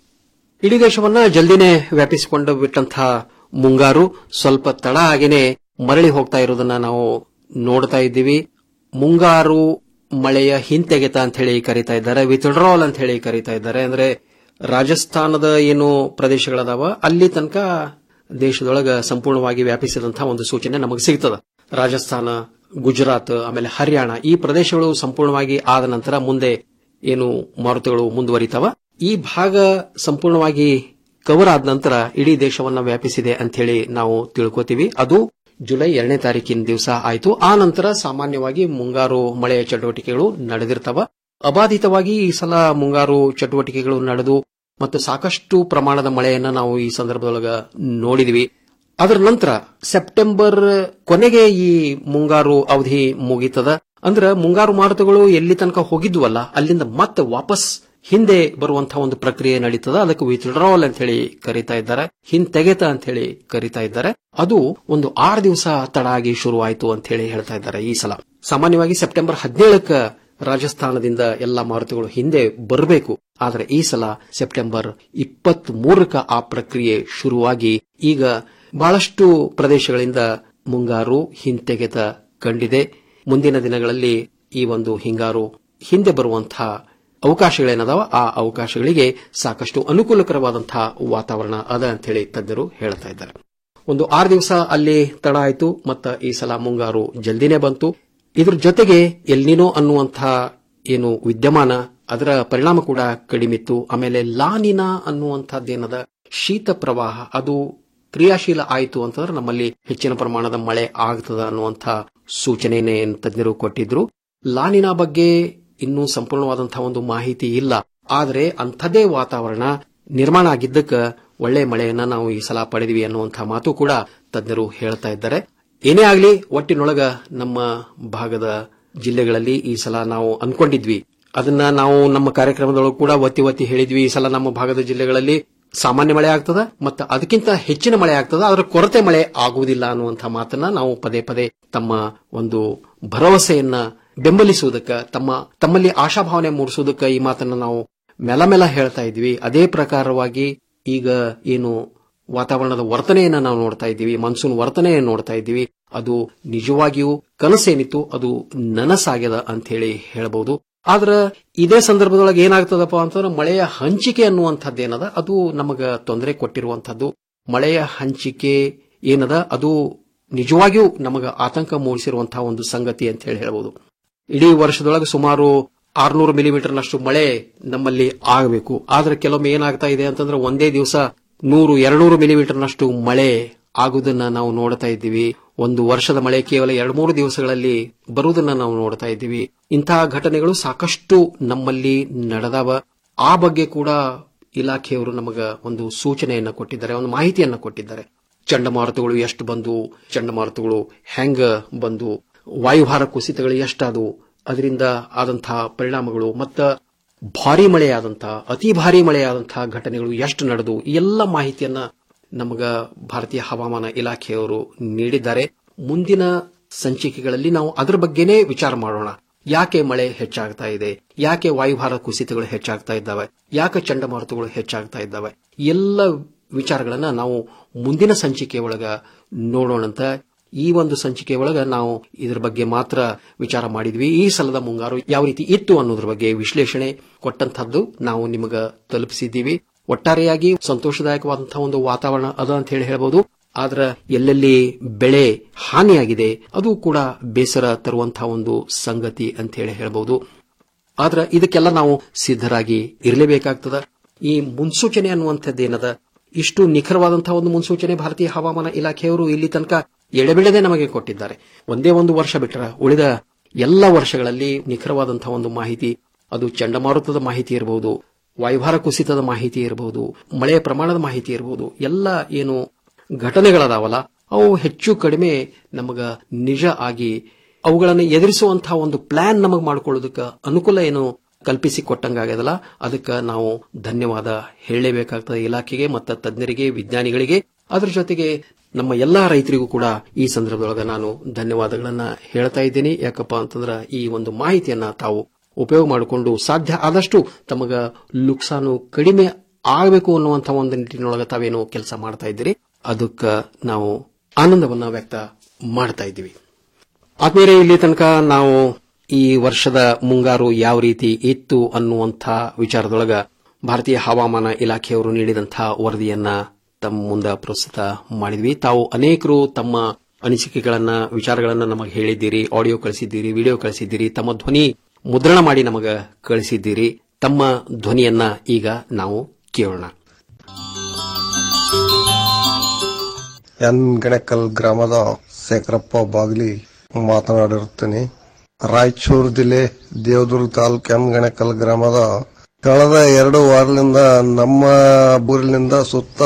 ಇಡೀ ದೇಶವನ್ನ ಜಲ್ದಿನೇ ವ್ಯಾಪಿಸಿಕೊಂಡು ಬಿಟ್ಟಂತಹ ಮುಂಗಾರು ಸ್ವಲ್ಪ ತಡ ಆಗೇನೆ ಮರಳಿ ಹೋಗ್ತಾ ಇರೋದನ್ನ ನಾವು ನೋಡ್ತಾ ಇದ್ದೀವಿ ಮುಂಗಾರು ಮಳೆಯ ಹಿಂತೆಗೆತ ಅಂತ ಹೇಳಿ ಕರೀತಾ ಇದ್ದಾರೆ ವಿತ್ಡ್ರಾಲ್ ಅಂತ ಹೇಳಿ ಕರೀತಾ ಇದ್ದಾರೆ ಅಂದ್ರೆ ರಾಜಸ್ಥಾನದ ಏನು ಪ್ರದೇಶಗಳದಾವ ಅಲ್ಲಿ ತನಕ ದೇಶದೊಳಗ ಸಂಪೂರ್ಣವಾಗಿ ವ್ಯಾಪಿಸಿದಂತಹ ಒಂದು ಸೂಚನೆ ನಮಗೆ ಸಿಗ್ತದ ರಾಜಸ್ಥಾನ ಗುಜರಾತ್ ಆಮೇಲೆ ಹರಿಯಾಣ ಈ ಪ್ರದೇಶಗಳು ಸಂಪೂರ್ಣವಾಗಿ ಆದ ನಂತರ ಮುಂದೆ ಏನು ಮಾರುತಗಳು ಮುಂದುವರಿತಾವ ಈ ಭಾಗ ಸಂಪೂರ್ಣವಾಗಿ ಕವರ್ ಆದ ನಂತರ ಇಡೀ ದೇಶವನ್ನ ವ್ಯಾಪಿಸಿದೆ ಅಂತ ಹೇಳಿ ನಾವು ತಿಳ್ಕೊತೀವಿ ಅದು ಜುಲೈ ಎರಡನೇ ತಾರೀಕಿನ ದಿವಸ ಆಯಿತು ಆ ನಂತರ ಸಾಮಾನ್ಯವಾಗಿ ಮುಂಗಾರು ಮಳೆಯ ಚಟುವಟಿಕೆಗಳು ನಡೆದಿರ್ತಾವ ಅಬಾಧಿತವಾಗಿ ಈ ಸಲ ಮುಂಗಾರು ಚಟುವಟಿಕೆಗಳು ನಡೆದು ಮತ್ತು ಸಾಕಷ್ಟು ಪ್ರಮಾಣದ ಮಳೆಯನ್ನ ನಾವು ಈ ಸಂದರ್ಭದೊಳಗ ನೋಡಿದ್ವಿ ಅದರ ನಂತರ ಸೆಪ್ಟೆಂಬರ್ ಕೊನೆಗೆ ಈ ಮುಂಗಾರು ಅವಧಿ ಮುಗೀತದ ಅಂದ್ರ ಮುಂಗಾರು ಮಾರುತಗಳು ಎಲ್ಲಿ ತನಕ ಹೋಗಿದ್ವಲ್ಲ ಅಲ್ಲಿಂದ ಮತ್ತೆ ವಾಪಸ್ ಹಿಂದೆ ಬರುವಂತಹ ಒಂದು ಪ್ರಕ್ರಿಯೆ ನಡೀತದ ಅದಕ್ಕೆ ವಿತ್ಡ್ರಾವಲ್ ಅಂತ ಹೇಳಿ ಕರೀತಾ ಇದ್ದಾರೆ ಹಿಂತೆಗೆತ ಅಂತ ಹೇಳಿ ಕರೀತಾ ಇದ್ದಾರೆ ಅದು ಒಂದು ಆರು ದಿವಸ ತಡ ಆಗಿ ಶುರುವಾಯಿತು ಅಂತ ಹೇಳಿ ಹೇಳ್ತಾ ಇದ್ದಾರೆ ಈ ಸಲ ಸಾಮಾನ್ಯವಾಗಿ ಸೆಪ್ಟೆಂಬರ್ ಹದಿನೇಳಕ್ಕ ರಾಜಸ್ಥಾನದಿಂದ ಎಲ್ಲಾ ಮಾರುತಗಳು ಹಿಂದೆ ಬರಬೇಕು ಆದರೆ ಈ ಸಲ ಸೆಪ್ಟೆಂಬರ್ ಇಪ್ಪತ್ತ್ ಮೂರಕ್ಕ ಆ ಪ್ರಕ್ರಿಯೆ ಶುರುವಾಗಿ ಈಗ ಬಹಳಷ್ಟು ಪ್ರದೇಶಗಳಿಂದ ಮುಂಗಾರು ಹಿಂತೆಗೆತ ಕಂಡಿದೆ ಮುಂದಿನ ದಿನಗಳಲ್ಲಿ ಈ ಒಂದು ಹಿಂಗಾರು ಹಿಂದೆ ಬರುವಂತಹ ಅವಕಾಶಗಳೇನದಾವ ಆ ಅವಕಾಶಗಳಿಗೆ ಸಾಕಷ್ಟು ಅನುಕೂಲಕರವಾದಂತಹ ವಾತಾವರಣ ಅದ ಅಂತ ಹೇಳಿ ತಜ್ಞರು ಹೇಳ್ತಾ ಇದ್ದಾರೆ ಒಂದು ಆರು ದಿವಸ ಅಲ್ಲಿ ತಡ ಆಯಿತು ಮತ್ತ ಈ ಸಲ ಮುಂಗಾರು ಜಲ್ದಿನೇ ಬಂತು ಇದ್ರ ಜೊತೆಗೆ ಎಲ್ನಿನೋ ಅನ್ನುವಂತಹ ಏನು ವಿದ್ಯಮಾನ ಅದರ ಪರಿಣಾಮ ಕೂಡ ಕಡಿಮಿತ್ತು ಆಮೇಲೆ ಲಾನಿನಾ ಅನ್ನುವಂಥದ್ದೇನದ ಶೀತ ಪ್ರವಾಹ ಅದು ಕ್ರಿಯಾಶೀಲ ಆಯಿತು ಅಂತಂದ್ರೆ ನಮ್ಮಲ್ಲಿ ಹೆಚ್ಚಿನ ಪ್ರಮಾಣದ ಮಳೆ ಆಗ್ತದ ಅನ್ನುವಂಥ ಸೂಚನೆಯನ್ನೇ ತಜ್ಞರು ಕೊಟ್ಟಿದ್ರು ಲಾನಿನ ಬಗ್ಗೆ ಇನ್ನೂ ಸಂಪೂರ್ಣವಾದಂತಹ ಒಂದು ಮಾಹಿತಿ ಇಲ್ಲ ಆದರೆ ಅಂಥದೇ ವಾತಾವರಣ ನಿರ್ಮಾಣ ಆಗಿದ್ದಕ್ಕ ಒಳ್ಳೆ ಮಳೆಯನ್ನ ನಾವು ಈ ಸಲ ಪಡೆದಿವಿ ಅನ್ನುವಂತಹ ಮಾತು ಕೂಡ ತಜ್ಞರು ಹೇಳ್ತಾ ಇದ್ದಾರೆ ಏನೇ ಆಗಲಿ ಒಟ್ಟಿನೊಳಗ ನಮ್ಮ ಭಾಗದ ಜಿಲ್ಲೆಗಳಲ್ಲಿ ಈ ಸಲ ನಾವು ಅನ್ಕೊಂಡಿದ್ವಿ ಅದನ್ನ ನಾವು ನಮ್ಮ ಕಾರ್ಯಕ್ರಮದೊಳಗೆ ಕೂಡ ಒತ್ತಿ ಒತ್ತಿ ಹೇಳಿದ್ವಿ ಈ ಸಲ ನಮ್ಮ ಭಾಗದ ಜಿಲ್ಲೆಗಳಲ್ಲಿ ಸಾಮಾನ್ಯ ಮಳೆ ಆಗ್ತದ ಮತ್ತು ಅದಕ್ಕಿಂತ ಹೆಚ್ಚಿನ ಮಳೆ ಆಗ್ತದ ಅದರ ಕೊರತೆ ಮಳೆ ಆಗುವುದಿಲ್ಲ ಅನ್ನುವಂಥ ಮಾತನ್ನ ನಾವು ಪದೇ ಪದೇ ತಮ್ಮ ಒಂದು ಭರವಸೆಯನ್ನ ಬೆಂಬಲಿಸುವುದಕ್ಕ ತಮ್ಮ ತಮ್ಮಲ್ಲಿ ಆಶಾಭಾವನೆ ಮೂಡಿಸುವುದಕ್ಕ ಈ ಮಾತನ್ನ ನಾವು ಮೆಲ ಮೆಲ ಹೇಳ್ತಾ ಇದ್ವಿ ಅದೇ ಪ್ರಕಾರವಾಗಿ ಈಗ ಏನು ವಾತಾವರಣದ ವರ್ತನೆಯನ್ನ ನಾವು ನೋಡ್ತಾ ಇದ್ದೀವಿ ಮಾನ್ಸೂನ್ ವರ್ತನೆಯನ್ನು ನೋಡ್ತಾ ಇದ್ದೀವಿ ಅದು ನಿಜವಾಗಿಯೂ ಕನಸೇನಿತ್ತು ಅದು ನನಸಾಗ್ಯದ ಅಂತ ಹೇಳಿ ಹೇಳಬಹುದು ಆದ್ರ ಇದೇ ಸಂದರ್ಭದೊಳಗೆ ಏನಾಗ್ತದಪ್ಪ ಅಂತಂದ್ರೆ ಮಳೆಯ ಹಂಚಿಕೆ ಅನ್ನುವಂಥದ್ದೇನದ ಅದು ನಮಗ ತೊಂದರೆ ಕೊಟ್ಟಿರುವಂತಹದ್ದು ಮಳೆಯ ಹಂಚಿಕೆ ಏನದ ಅದು ನಿಜವಾಗಿಯೂ ನಮಗ ಆತಂಕ ಮೂಡಿಸಿರುವಂತಹ ಒಂದು ಸಂಗತಿ ಅಂತ ಹೇಳಿ ಹೇಳಬಹುದು ಇಡೀ ವರ್ಷದೊಳಗೆ ಸುಮಾರು ಆರ್ನೂರು ಮಿಲಿಮೀಟರ್ನಷ್ಟು ಮಳೆ ನಮ್ಮಲ್ಲಿ ಆಗಬೇಕು ಆದ್ರೆ ಕೆಲವೊಮ್ಮೆ ಏನಾಗ್ತಾ ಇದೆ ಅಂತಂದ್ರೆ ಒಂದೇ ದಿವಸ ನೂರು ಎರಡ್ನೂರು ಮಿಲಿಮೀಟರ್ನಷ್ಟು ಮಳೆ ಆಗುವುದನ್ನ ನಾವು ನೋಡ್ತಾ ಇದ್ದೀವಿ ಒಂದು ವರ್ಷದ ಮಳೆ ಕೇವಲ ಎರಡು ಮೂರು ದಿವಸಗಳಲ್ಲಿ ಬರುವುದನ್ನ ನಾವು ನೋಡ್ತಾ ಇದ್ದೀವಿ ಇಂತಹ ಘಟನೆಗಳು ಸಾಕಷ್ಟು ನಮ್ಮಲ್ಲಿ ನಡೆದವ ಆ ಬಗ್ಗೆ ಕೂಡ ಇಲಾಖೆಯವರು ನಮಗ ಒಂದು ಸೂಚನೆಯನ್ನ ಕೊಟ್ಟಿದ್ದಾರೆ ಒಂದು ಮಾಹಿತಿಯನ್ನ ಕೊಟ್ಟಿದ್ದಾರೆ ಚಂಡಮಾರುತಗಳು ಎಷ್ಟು ಬಂದು ಚಂಡಮಾರುತಗಳು ಹೆಂಗ ಬಂದು ವಾಯುಭಾರ ಕುಸಿತಗಳು ಎಷ್ಟಾದವು ಅದರಿಂದ ಆದಂತಹ ಪರಿಣಾಮಗಳು ಮತ್ತ ಭಾರಿ ಮಳೆಯಾದಂತಹ ಅತಿ ಭಾರಿ ಮಳೆಯಾದಂತಹ ಘಟನೆಗಳು ಎಷ್ಟು ನಡೆದು ಈ ಎಲ್ಲ ಮಾಹಿತಿಯನ್ನ ನಮಗ ಭಾರತೀಯ ಹವಾಮಾನ ಇಲಾಖೆಯವರು ನೀಡಿದ್ದಾರೆ ಮುಂದಿನ ಸಂಚಿಕೆಗಳಲ್ಲಿ ನಾವು ಅದರ ಬಗ್ಗೆನೇ ವಿಚಾರ ಮಾಡೋಣ ಯಾಕೆ ಮಳೆ ಹೆಚ್ಚಾಗ್ತಾ ಇದೆ ಯಾಕೆ ವಾಯುಭಾರ ಕುಸಿತಗಳು ಹೆಚ್ಚಾಗ್ತಾ ಇದ್ದಾವೆ ಯಾಕೆ ಚಂಡಮಾರುತಗಳು ಹೆಚ್ಚಾಗ್ತಾ ಇದ್ದಾವೆ ಎಲ್ಲ ವಿಚಾರಗಳನ್ನ ನಾವು ಮುಂದಿನ ಸಂಚಿಕೆ ಒಳಗ ನೋಡೋಣಂತ ಈ ಒಂದು ಸಂಚಿಕೆ ಒಳಗ ನಾವು ಇದರ ಬಗ್ಗೆ ಮಾತ್ರ ವಿಚಾರ ಮಾಡಿದ್ವಿ ಈ ಸಲದ ಮುಂಗಾರು ಯಾವ ರೀತಿ ಇತ್ತು ಅನ್ನೋದ್ರ ಬಗ್ಗೆ ವಿಶ್ಲೇಷಣೆ ಕೊಟ್ಟಂತಹದ್ದು ನಾವು ನಿಮಗ ತಲುಪಿಸಿದ್ದೀವಿ ಒಟ್ಟಾರೆಯಾಗಿ ಸಂತೋಷದಾಯಕವಾದಂತಹ ಒಂದು ವಾತಾವರಣ ಅದ ಅಂತ ಹೇಳಿ ಹೇಳಬಹುದು ಆದ್ರ ಎಲ್ಲೆಲ್ಲಿ ಬೆಳೆ ಹಾನಿಯಾಗಿದೆ ಅದು ಕೂಡ ಬೇಸರ ತರುವಂತಹ ಒಂದು ಸಂಗತಿ ಅಂತ ಹೇಳಿ ಹೇಳಬಹುದು ಆದ್ರ ಇದಕ್ಕೆಲ್ಲ ನಾವು ಸಿದ್ಧರಾಗಿ ಇರಲೇಬೇಕಾಗ್ತದ ಈ ಮುನ್ಸೂಚನೆ ಅನ್ನುವಂಥದ್ದೇನದ ಇಷ್ಟು ನಿಖರವಾದಂತಹ ಒಂದು ಮುನ್ಸೂಚನೆ ಭಾರತೀಯ ಹವಾಮಾನ ಇಲಾಖೆಯವರು ಇಲ್ಲಿ ತನಕ ಎಳೆಬಿಡದೆ ನಮಗೆ ಕೊಟ್ಟಿದ್ದಾರೆ ಒಂದೇ ಒಂದು ವರ್ಷ ಬಿಟ್ಟರ ಉಳಿದ ಎಲ್ಲ ವರ್ಷಗಳಲ್ಲಿ ನಿಖರವಾದಂತಹ ಒಂದು ಮಾಹಿತಿ ಅದು ಚಂಡಮಾರುತದ ಮಾಹಿತಿ ಇರಬಹುದು ವಾಯುಭಾರ ಕುಸಿತದ ಮಾಹಿತಿ ಇರಬಹುದು ಮಳೆಯ ಪ್ರಮಾಣದ ಮಾಹಿತಿ ಇರಬಹುದು ಎಲ್ಲ ಏನು ಘಟನೆಗಳದಾವಲ್ಲ ಅವು ಹೆಚ್ಚು ಕಡಿಮೆ ನಮಗ ನಿಜ ಆಗಿ ಅವುಗಳನ್ನು ಎದುರಿಸುವಂತಹ ಒಂದು ಪ್ಲಾನ್ ನಮಗ್ ಮಾಡ್ಕೊಳ್ಳೋದಕ್ಕೆ ಅನುಕೂಲ ಏನು ಕಲ್ಪಿಸಿ ಕೊಟ್ಟಂಗಾಗ್ಯದಲ್ಲ ಅದಕ್ಕೆ ನಾವು ಧನ್ಯವಾದ ಹೇಳಲೇಬೇಕಾಗ್ತದೆ ಇಲಾಖೆಗೆ ಮತ್ತು ತಜ್ಞರಿಗೆ ವಿಜ್ಞಾನಿಗಳಿಗೆ ಅದರ ಜೊತೆಗೆ ನಮ್ಮ ಎಲ್ಲಾ ರೈತರಿಗೂ ಕೂಡ ಈ ಸಂದರ್ಭದೊಳಗೆ ನಾನು ಧನ್ಯವಾದಗಳನ್ನ ಹೇಳ್ತಾ ಇದ್ದೀನಿ ಯಾಕಪ್ಪ ಅಂತಂದ್ರ ಈ ಒಂದು ಮಾಹಿತಿಯನ್ನ ತಾವು ಉಪಯೋಗ ಮಾಡಿಕೊಂಡು ಸಾಧ್ಯ ಆದಷ್ಟು ತಮಗ ಲುಕ್ಸಾನು ಕಡಿಮೆ ಆಗಬೇಕು ಅನ್ನುವಂಥ ಒಂದು ನಿಟ್ಟಿನೊಳಗೆ ತಾವೇನು ಕೆಲಸ ಮಾಡ್ತಾ ಇದ್ದೀರಿ ಅದಕ್ಕೆ ನಾವು ಆನಂದವನ್ನ ವ್ಯಕ್ತ ಮಾಡ್ತಾ ಇದ್ದೀವಿ ಆದ್ಮೇಲೆ ಇಲ್ಲಿ ತನಕ ನಾವು ಈ ವರ್ಷದ ಮುಂಗಾರು ಯಾವ ರೀತಿ ಇತ್ತು ಅನ್ನುವಂಥ ವಿಚಾರದೊಳಗ ಭಾರತೀಯ ಹವಾಮಾನ ಇಲಾಖೆಯವರು ನೀಡಿದಂತಹ ವರದಿಯನ್ನ ತಮ್ಮ ಮುಂದೆ ಪ್ರಸ್ತುತ ಮಾಡಿದ್ವಿ ತಾವು ಅನೇಕರು ತಮ್ಮ ಅನಿಸಿಕೆಗಳನ್ನ ವಿಚಾರಗಳನ್ನ ನಮಗೆ ಹೇಳಿದ್ದೀರಿ ಆಡಿಯೋ ಕಳಿಸಿದ್ದೀರಿ ವಿಡಿಯೋ ಕಳಿಸಿದ್ದೀರಿ ತಮ್ಮ ಧ್ವನಿ ಮುದ್ರಣ ಮಾಡಿ ನಮಗ ಕಳಿಸಿದ್ದೀರಿ ತಮ್ಮ ಧ್ವನಿಯನ್ನ ಈಗ ನಾವು ಕೇಳೋಣ
ಎನ್ ಗಣಕಲ್ ಗ್ರಾಮದ ಶೇಖರಪ್ಪ ಬಾಗ್ಲಿ ಮಾತನಾಡಿರುತ್ತೇನೆ ರಾಯಚೂರು ಜಿಲ್ಲೆ ದೇವದುರ್ಗ ತಾಲೂಕು ಎನ್ ಗಣಕಲ್ ಗ್ರಾಮದ ಕಳೆದ ಎರಡು ವಾರದಿಂದ ನಮ್ಮ ಊರಿನಿಂದ ಸುತ್ತ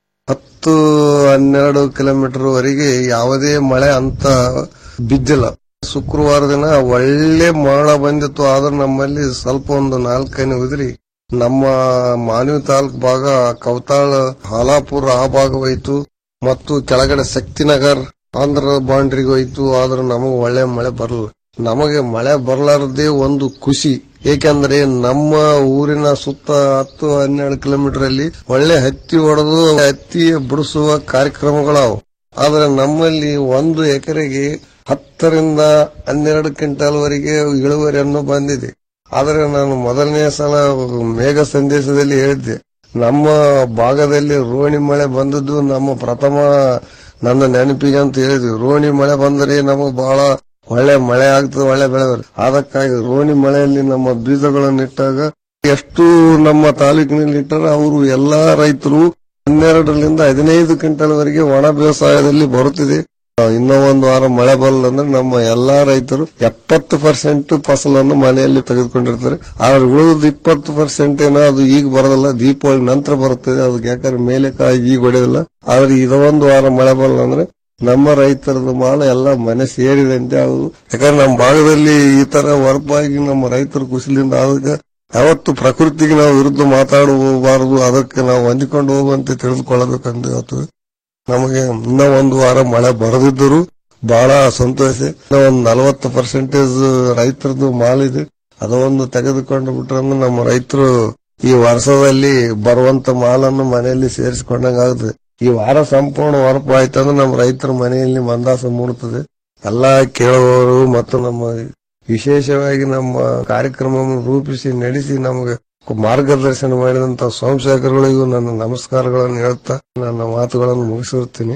ಹತ್ತು ಹನ್ನೆರಡು ಕಿಲೋಮೀಟರ್ ವರೆಗೆ ಯಾವುದೇ ಮಳೆ ಅಂತ ಬಿದ್ದಿಲ್ಲ ಶುಕ್ರವಾರ ದಿನ ಒಳ್ಳೆ ಮಳ ಬಂದಿತ್ತು ಆದ್ರೆ ನಮ್ಮಲ್ಲಿ ಸ್ವಲ್ಪ ಒಂದು ನಾಲ್ಕೈದು ಉದ್ರಿ ನಮ್ಮ ಮಾನವಿ ತಾಲೂಕ್ ಭಾಗ ಕವತಾಳ ಹಾಲಾಪುರ ಆ ಭಾಗ ಹೋಯ್ತು ಮತ್ತು ಕೆಳಗಡೆ ಶಕ್ತಿನಗರ್ ಆಂಧ್ರ ಬಾಂಡ್ರಿಗೆ ಹೋಯ್ತು ಆದ್ರೆ ನಮಗೆ ಒಳ್ಳೆ ಮಳೆ ಬರಲ್ಲ ನಮಗೆ ಮಳೆ ಬರ್ಲಾರದೇ ಒಂದು ಖುಷಿ ಏಕೆಂದ್ರೆ ನಮ್ಮ ಊರಿನ ಸುತ್ತ ಹತ್ತು ಹನ್ನೆರಡು ಕಿಲೋಮೀಟರ್ ಅಲ್ಲಿ ಒಳ್ಳೆ ಹತ್ತಿ ಹೊಡೆದು ಹತ್ತಿ ಬಿಡಿಸುವ ಕಾರ್ಯಕ್ರಮಗಳವು ಆದ್ರೆ ನಮ್ಮಲ್ಲಿ ಒಂದು ಎಕರೆಗೆ ಹತ್ತರಿಂದ ಹನ್ನೆರಡು ಕ್ವಿಂಟಾಲ್ ವರೆಗೆ ಇಳುವರಿಯನ್ನು ಬಂದಿದೆ ಆದರೆ ನಾನು ಮೊದಲನೇ ಸಲ ಮೇಘ ಸಂದೇಶದಲ್ಲಿ ಹೇಳಿದ್ದೆ ನಮ್ಮ ಭಾಗದಲ್ಲಿ ರೋಣಿ ಮಳೆ ಬಂದದ್ದು ನಮ್ಮ ಪ್ರಥಮ ನನ್ನ ನೆನಪಿಗೆ ಅಂತ ಹೇಳಿದ್ವಿ ರೋಣಿ ಮಳೆ ಬಂದರೆ ನಮಗೆ ಬಹಳ ಒಳ್ಳೆ ಮಳೆ ಆಗ್ತದೆ ಒಳ್ಳೆ ಬೆಳೆ ಬರ್ತದೆ. ಅದಕ್ಕಾಗಿ ರೋಣಿ ಮಳೆಯಲ್ಲಿ ನಮ್ಮ ಬೀಜಗಳನ್ನು ಇಟ್ಟಾಗ ಎಷ್ಟು ನಮ್ಮ ತಾಲೂಕಿನಲ್ಲಿ ಇಟ್ಟರೆ ಅವರು ಎಲ್ಲಾ ರೈತರು ಹನ್ನೆರಡರಿಂದ ಹದಿನೈದು ಕ್ವಿಂಟಲ್ ವರೆಗೆ ಒಣ ಬೇಸಾಯದಲ್ಲಿ ಬರುತ್ತಿದೆ ಇನ್ನೂ ಒಂದು ವಾರ ಮಳೆ ಬರಲ್ಲ ಅಂದ್ರೆ ನಮ್ಮ ಎಲ್ಲಾ ರೈತರು ಎಪ್ಪತ್ತು ಪರ್ಸೆಂಟ್ ಫಸಲನ್ನು ಮನೆಯಲ್ಲಿ ತೆಗೆದುಕೊಂಡಿರ್ತಾರೆ ಆದ್ರೆ ಉಳಿದ ಇಪ್ಪತ್ತು ಪರ್ಸೆಂಟ್ ಏನೋ ಅದು ಈಗ ಬರೋದಿಲ್ಲ ದೀಪಾವಳಿ ನಂತರ ಬರುತ್ತದೆ ಅದಕ್ಕೆ ಯಾಕಂದ್ರೆ ಮೇಲೆ ಕಾಯಿ ಈಗ ಹೊಡೆಯೋದಿಲ್ಲ ಆದ್ರೆ ಇದೊಂದು ವಾರ ಮಳೆ ಬರಲ್ಲ ಅಂದ್ರೆ ನಮ್ಮ ರೈತರದ್ದು ಮಾಲ ಎಲ್ಲ ಮನೆ ಸೇರಿದಂತೆ ಆಗುದು ಯಾಕಂದ್ರೆ ನಮ್ಮ ಭಾಗದಲ್ಲಿ ಈ ತರ ಹೊರಪಾಗಿ ನಮ್ಮ ರೈತರು ಕುಶಲಿಂದ ಅದಕ್ಕೆ ಯಾವತ್ತು ಪ್ರಕೃತಿಗೆ ನಾವು ವಿರುದ್ಧ ಮಾತಾಡಬಾರದು ಅದಕ್ಕೆ ನಾವು ಹೊಂದಿಕೊಂಡು ಹೋಗುವಂತೆ ತಿಳಿದುಕೊಳ್ಳಬೇಕಂತ ಹೇಳ್ತೀವಿ ನಮಗೆ ಇನ್ನ ಒಂದು ವಾರ ಮಳೆ ಬರದಿದ್ದರೂ ಬಹಳ ಸಂತೋಷ ಇನ್ನ ಒಂದು ನಲವತ್ತು ಪರ್ಸೆಂಟೇಜ್ ರೈತರದ್ದು ಮಾಲಿದೆ ಅದೊಂದು ತೆಗೆದುಕೊಂಡು ಬಿಟ್ರೆ ನಮ್ಮ ರೈತರು ಈ ವರ್ಷದಲ್ಲಿ ಬರುವಂತ ಮಾಲನ್ನು ಮನೆಯಲ್ಲಿ ಸೇರಿಸಿಕೊಂಡಂಗಾಗುತ್ತೆ ಈ ವಾರ ಸಂಪೂರ್ಣ ಹೊರಪು ಆಯ್ತಂದ್ರೆ ನಮ್ಮ ರೈತರ ಮನೆಯಲ್ಲಿ ಮಂದಾಸ ಮೂಡುತ್ತದೆ ಎಲ್ಲಾ ಕೇಳುವವರು ಮತ್ತು ನಮ್ಮ ವಿಶೇಷವಾಗಿ ನಮ್ಮ ಕಾರ್ಯಕ್ರಮವನ್ನು ರೂಪಿಸಿ ನಡೆಸಿ ನಮಗೆ ಮಾರ್ಗದರ್ಶನ ಮಾಡಿದಂತ ಸೋಮಶೇಖರಗಳಿಗೂ ನನ್ನ ನಮಸ್ಕಾರಗಳನ್ನು ಹೇಳ್ತಾ ನನ್ನ ಮಾತುಗಳನ್ನು ಮುಗಿಸಿರುತ್ತೀನಿ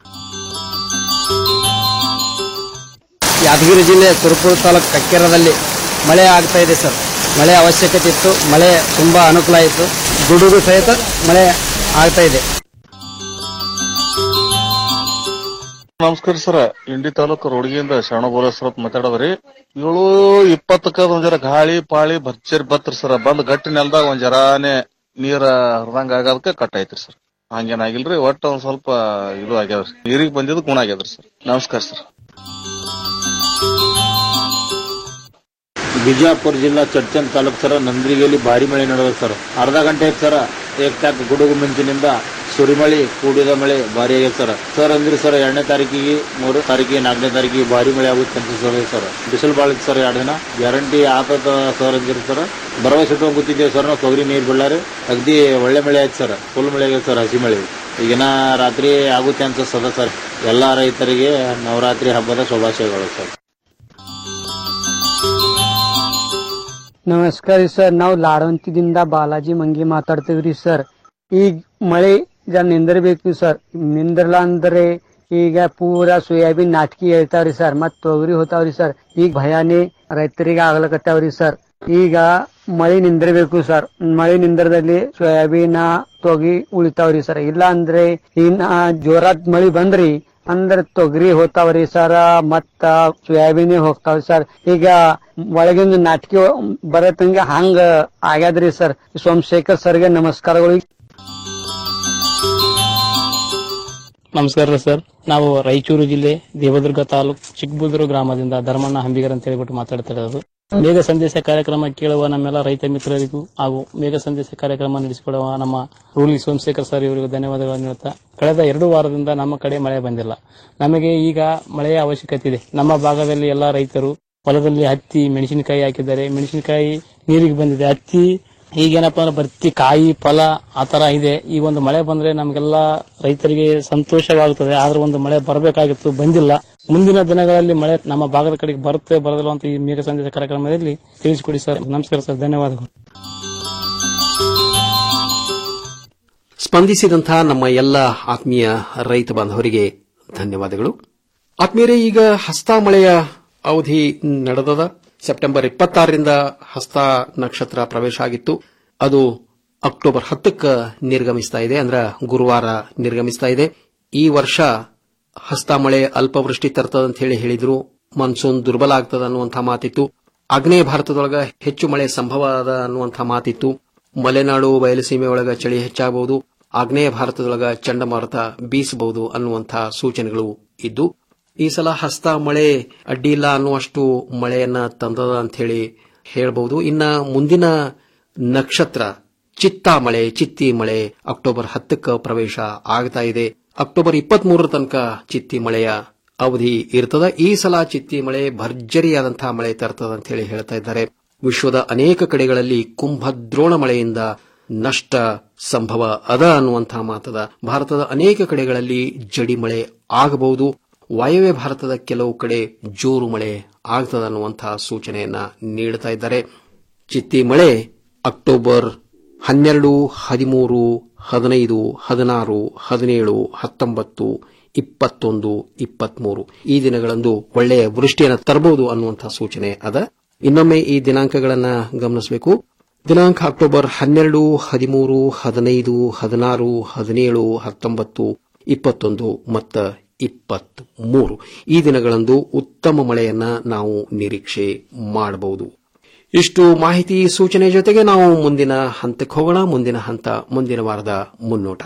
ಯಾದಗಿರಿ ಜಿಲ್ಲೆ ತುರುಪೂರು ತಾಲೂಕು ಕಕ್ಕೆರದಲ್ಲಿ ಮಳೆ ಆಗ್ತಾ ಇದೆ ಸರ್ ಮಳೆ ಅವಶ್ಯಕತೆ ಇತ್ತು ಮಳೆ ತುಂಬಾ ಅನುಕೂಲ ಆಯಿತು ಗುಡುಗು ಸಹಿತ ಮಳೆ ಆಗ್ತಾ ಇದೆ
ನಮಸ್ಕಾರ ಸರ್ ಇಂಡಿ ತಾಲೂಕು ರೋಡ್ಗಿಯಿಂದ ಶರಣ ಬೋಲೇಶ್ವರ ಮಾತಾಡೋದ್ರಿ ಏಳು ಇಪ್ಪತ್ತಕ್ಕ ಒಂದ್ ಜರ ಗಾಳಿ ಪಾಳಿ ಭರ್ಜರಿ ಬತ್ರಿ ಸರ್ ಬಂದ್ ಗಟ್ಟಿ ನೆಲದಾಗ ಒಂದ್ ಜರಾನೇ ನೀರ ಹರಿದಂಗ ಆಗೋದಕ್ಕೆ ಕಟ್ ಐತ್ರಿ ಸರ್ ಹಂಗೇನಾಗಿಲ್ರಿ ಒಟ್ಟ ಒಂದ್ ಸ್ವಲ್ಪ ಇದು ಆಗ್ಯಾವ್ರಿ ನೀರಿಗೆ ಬಂದಿದ್ದು ಗುಣ ಆಗ್ಯಾದ್ರಿ ಸರ್ ನಮಸ್ಕಾರ ಸರ್
ಬಿಜಾಪುರ ಜಿಲ್ಲಾ ಚಡ್ಚನ್ ತಾಲೂಕು ಸರ ನಂದ್ರಿಗೆಯಲ್ಲಿ ಭಾರಿ ಮಳೆ ನಡೆದ ಸರ್ ಅರ್ಧ ಗಂಟೆ ಆಯ್ತು ಸರ ಏಕ್ತಾಕ್ ಗುಡುಗು ಮಿಂಚಿನಿಂದ ಸುರಿಮಳಿ ಕೂಡಿದ ಮಳೆ ಭಾರಿ ಆಗ್ಯದ ಸರ್ ಸರ್ ಅಂದ್ರಿ ಸರ್ ಎರಡನೇ ತಾರೀಕಿಗೆ ಮೂರು ತಾರೀಕಿಗೆ ನಾಲ್ಕನೇ ತಾರೀಕಿಗೆ ಭಾರಿ ಮಳೆ ಆಗುತ್ತೆ ಅಂತ ಸರ್ ಸರ್ ಬಿಸಿಲು ಭಾಳ ಇತ್ತು ಸರ್ ಎರಡು ದಿನ ಗ್ಯಾರಂಟಿ ಆತದ ಸರ್ ಅಂದಿರಿ ಸರ್ ಭರವಸೆ ಇಟ್ಕೊಂಡ್ ಕೂತಿದ್ದೇವೆ ಸರ್ ನಾವು ತೊಗರಿ ನೀರು ಬಳ್ಳಾರಿ ಅಗದಿ ಒಳ್ಳೆ ಮಳೆ ಆಯ್ತು ಸರ್ ಫುಲ್ ಮಳೆ ಆಗ್ಯದ ಸರ್ ಹಸಿ ಮಳೆ ಈಗಿನ ರಾತ್ರಿ ಆಗುತ್ತೆ ಅಂತ ಸದ ಸರ್ ಎಲ್ಲಾ ರೈತರಿಗೆ ನವರಾತ್ರಿ ಹಬ್ಬದ ಶುಭಾಶಯಗಳು ಸರ್
ನಮಸ್ಕಾರ ರೀ ಸರ್ ನಾವು ಲಾಡವಂತಿದಿಂದ ಬಾಲಾಜಿ ಮಂಗಿ ಮಾತಾಡ್ತೀವ್ರಿ ಸರ್ ಈಗ ಮಳೆ ಜರ ನಿಂದಿರ್ಬೇಕು ಸರ್ ನಿಂದ್ರಲ್ಲ ಅಂದ್ರೆ ಈಗ ಪೂರಾ ಸೋಯಾಬೀನ್ ನಾಟಕಿ ಹೇಳ್ತಾವ್ರಿ ಸರ್ ಮತ್ ತೊಗರಿ ಹೋತಾವ್ರಿ ಸರ್ ಈಗ ಭಯಾನೇ ರೈತರಿಗೆ ಆಗ್ಲಕತ್ತಾವ್ರಿ ಸರ್ ಈಗ ಮಳೆ ನಿಂದಿರ್ಬೇಕು ಸರ್ ಮಳೆ ನಿಂದ್ರದಲ್ಲಿ ಸೋಯಾಬೀನ್ ತೊಗರಿ ಉಳಿತಾವ್ರಿ ಸರ್ ಇಲ್ಲ ಅಂದ್ರೆ ಇನ್ನ ಜೋರಾತ್ ಮಳಿ ಬಂದ್ರಿ ಅಂದ್ರ ತೊಗರಿ ಹೋಗ್ತಾವ್ರಿ ಸರ್ ಮತ್ತ ಸೋಯಾಬೀನ್ ಹೋಗ್ತಾವ್ರಿ ಸರ್ ಈಗ ಒಳಗಿಂದ ನಾಟಕಿ ಬರತ್ತಂಗ ಹಂಗ ಆಗ್ಯಾದ್ರಿ ಸರ್ ಸೋಮಶೇಖರ್ ಸರ್ಗೆ ನಮಸ್ಕಾರಗಳು
ನಮಸ್ಕಾರ ಸರ್ ನಾವು ರಾಯಚೂರು ಜಿಲ್ಲೆ ದೇವದುರ್ಗ ತಾಲೂಕು ಚಿಕ್ಕಬುದೂರು ಗ್ರಾಮದಿಂದ ಧರ್ಮಣ್ಣ ಹಂಬಿಗರ್ ಅಂತ ಹೇಳ್ಬಿಟ್ಟು ಮಾತಾಡ್ತಾ ಇರೋದು ಮೇಘ ಸಂದೇಶ ಕಾರ್ಯಕ್ರಮ ಕೇಳುವ ನಮ್ಮೆಲ್ಲ ರೈತ ಮಿತ್ರರಿಗೂ ಹಾಗೂ ಮೇಘ ಸಂದೇಶ ಕಾರ್ಯಕ್ರಮ ನಡೆಸಿಕೊಡುವ ನಮ್ಮ ರೂಲಿ ಸೋಮಶೇಖರ್ ಸರ್ ಇವರಿಗೂ ಧನ್ಯವಾದಗಳನ್ನು ನೀಡುತ್ತಾ ಕಳೆದ ಎರಡು ವಾರದಿಂದ ನಮ್ಮ ಕಡೆ ಮಳೆ ಬಂದಿಲ್ಲ ನಮಗೆ ಈಗ ಮಳೆಯ ಅವಶ್ಯಕತೆ ಇದೆ ನಮ್ಮ ಭಾಗದಲ್ಲಿ ಎಲ್ಲ ರೈತರು ಹೊಲದಲ್ಲಿ ಹತ್ತಿ ಮೆಣಸಿನಕಾಯಿ ಹಾಕಿದ್ದಾರೆ ಮೆಣಸಿನಕಾಯಿ ನೀರಿಗೆ ಬಂದಿದೆ ಹತ್ತಿ ಈಗೇನಪ್ಪ ಅಂದ್ರೆ ಬರ್ತಿ ಕಾಯಿ ಫಲ ಆ ತರ ಇದೆ ಈ ಒಂದು ಮಳೆ ಬಂದ್ರೆ ನಮ್ಗೆಲ್ಲ ರೈತರಿಗೆ ಸಂತೋಷವಾಗುತ್ತದೆ ಆದ್ರೆ ಒಂದು ಮಳೆ ಬರಬೇಕಾಗಿತ್ತು ಬಂದಿಲ್ಲ ಮುಂದಿನ ದಿನಗಳಲ್ಲಿ ಮಳೆ ನಮ್ಮ ಭಾಗದ ಕಡೆಗೆ ಬರುತ್ತೆ ಬರೋದಿಲ್ಲ ಅಂತ ಈ ಮೇಘ ಸಂದೇಶ ಕಾರ್ಯಕ್ರಮದಲ್ಲಿ ತಿಳಿಸಿಕೊಡಿ ಸರ್ ನಮಸ್ಕಾರ ಸರ್ ಧನ್ಯವಾದಗಳು
ಸ್ಪಂದಿಸಿದಂತಹ ನಮ್ಮ ಎಲ್ಲ ಆತ್ಮೀಯ ರೈತ ಬಾಂಧವರಿಗೆ ಧನ್ಯವಾದಗಳು ಆತ್ಮೀಯರೇ ಈಗ ಹಸ್ತ ಮಳೆಯ ಅವಧಿ ನಡೆದದ ಸೆಪ್ಟೆಂಬರ್ ಇಪ್ಪತ್ತಾರರಿಂದ ಹಸ್ತ ನಕ್ಷತ್ರ ಪ್ರವೇಶ ಆಗಿತ್ತು ಅದು ಅಕ್ಟೋಬರ್ ಹತ್ತಕ್ಕೆ ನಿರ್ಗಮಿಸ್ತಾ ಇದೆ ಅಂದ್ರೆ ಗುರುವಾರ ನಿರ್ಗಮಿಸ್ತಾ ಇದೆ ಈ ವರ್ಷ ಹಸ್ತ ಮಳೆ ಅಲ್ಪವೃಷ್ಟಿ ತರ್ತದ ಅಂತ ಹೇಳಿ ಹೇಳಿದ್ರು ಮಾನ್ಸೂನ್ ದುರ್ಬಲ ಆಗ್ತದ ಅನ್ನುವಂಥ ಮಾತಿತ್ತು ಆಗ್ನೇಯ ಭಾರತದೊಳಗ ಹೆಚ್ಚು ಮಳೆ ಸಂಭವ ಅದ ಅನ್ನುವಂಥ ಮಾತಿತ್ತು ಮಲೆನಾಡು ಬಯಲುಸೀಮೆ ಒಳಗ ಚಳಿ ಹೆಚ್ಚಾಗಬಹುದು ಆಗ್ನೇಯ ಭಾರತದೊಳಗ ಚಂಡಮಾರುತ ಬೀಸಬಹುದು ಅನ್ನುವಂಥ ಸೂಚನೆಗಳು ಇದ್ದು ಈ ಸಲ ಹಸ್ತ ಮಳೆ ಅಡ್ಡಿ ಇಲ್ಲ ಅನ್ನುವಷ್ಟು ಮಳೆಯನ್ನ ತಂದದ ಅಂತ ಹೇಳಿ ಹೇಳಬಹುದು ಇನ್ನ ಮುಂದಿನ ನಕ್ಷತ್ರ ಚಿತ್ತಾ ಮಳೆ ಚಿತ್ತಿ ಮಳೆ ಅಕ್ಟೋಬರ್ ಹತ್ತಕ್ಕೆ ಪ್ರವೇಶ ಆಗ್ತಾ ಇದೆ ಅಕ್ಟೋಬರ್ ಇಪ್ಪತ್ಮೂರರ ತನಕ ಚಿತ್ತಿ ಮಳೆಯ ಅವಧಿ ಇರ್ತದ ಈ ಸಲ ಚಿತ್ತಿ ಮಳೆ ಭರ್ಜರಿಯಾದಂತಹ ಮಳೆ ತರ್ತದ ಅಂತ ಹೇಳಿ ಹೇಳ್ತಾ ಇದ್ದಾರೆ ವಿಶ್ವದ ಅನೇಕ ಕಡೆಗಳಲ್ಲಿ ಕುಂಭದ್ರೋಣ ಮಳೆಯಿಂದ ನಷ್ಟ ಸಂಭವ ಅದ ಅನ್ನುವಂತಹ ಮಾತದ ಭಾರತದ ಅನೇಕ ಕಡೆಗಳಲ್ಲಿ ಜಡಿ ಮಳೆ ಆಗಬಹುದು ವಾಯವ್ಯ ಭಾರತದ ಕೆಲವು ಕಡೆ ಜೋರು ಮಳೆ ಆಗ್ತದ ಅನ್ನುವಂತಹ ಸೂಚನೆಯನ್ನ ನೀಡುತ್ತಾ ಇದ್ದಾರೆ ಚಿತ್ತಿ ಮಳೆ ಅಕ್ಟೋಬರ್ ಹನ್ನೆರಡು ಹದಿಮೂರು ಹದಿನೈದು ಹದಿನಾರು ಹದಿನೇಳು ಹತ್ತೊಂಬತ್ತು ಇಪ್ಪತ್ತೊಂದು ಇಪ್ಪತ್ಮೂರು ಈ ದಿನಗಳಂದು ಒಳ್ಳೆಯ ವೃಷ್ಟಿಯನ್ನು ತರಬಹುದು ಅನ್ನುವಂತಹ ಸೂಚನೆ ಅದ ಇನ್ನೊಮ್ಮೆ ಈ ದಿನಾಂಕಗಳನ್ನ ಗಮನಿಸಬೇಕು ದಿನಾಂಕ ಅಕ್ಟೋಬರ್ ಹನ್ನೆರಡು ಹದಿಮೂರು ಹದಿನೈದು ಹದಿನಾರು ಹದಿನೇಳು ಹತ್ತೊಂಬತ್ತು ಇಪ್ಪತ್ತೊಂದು ಮತ್ತು ಇಪ್ಪತ್ತ್ ಮೂರು ಈ ದಿನಗಳಂದು ಉತ್ತಮ ಮಳೆಯನ್ನ ನಾವು ನಿರೀಕ್ಷೆ ಮಾಡಬಹುದು ಇಷ್ಟು ಮಾಹಿತಿ ಸೂಚನೆ ಜೊತೆಗೆ ನಾವು ಮುಂದಿನ ಹಂತಕ್ಕೆ ಹೋಗೋಣ ಮುಂದಿನ ಹಂತ ಮುಂದಿನ ವಾರದ ಮುನ್ನೋಟ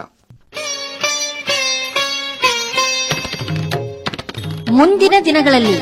ಮುಂದಿನ ದಿನಗಳಲ್ಲಿ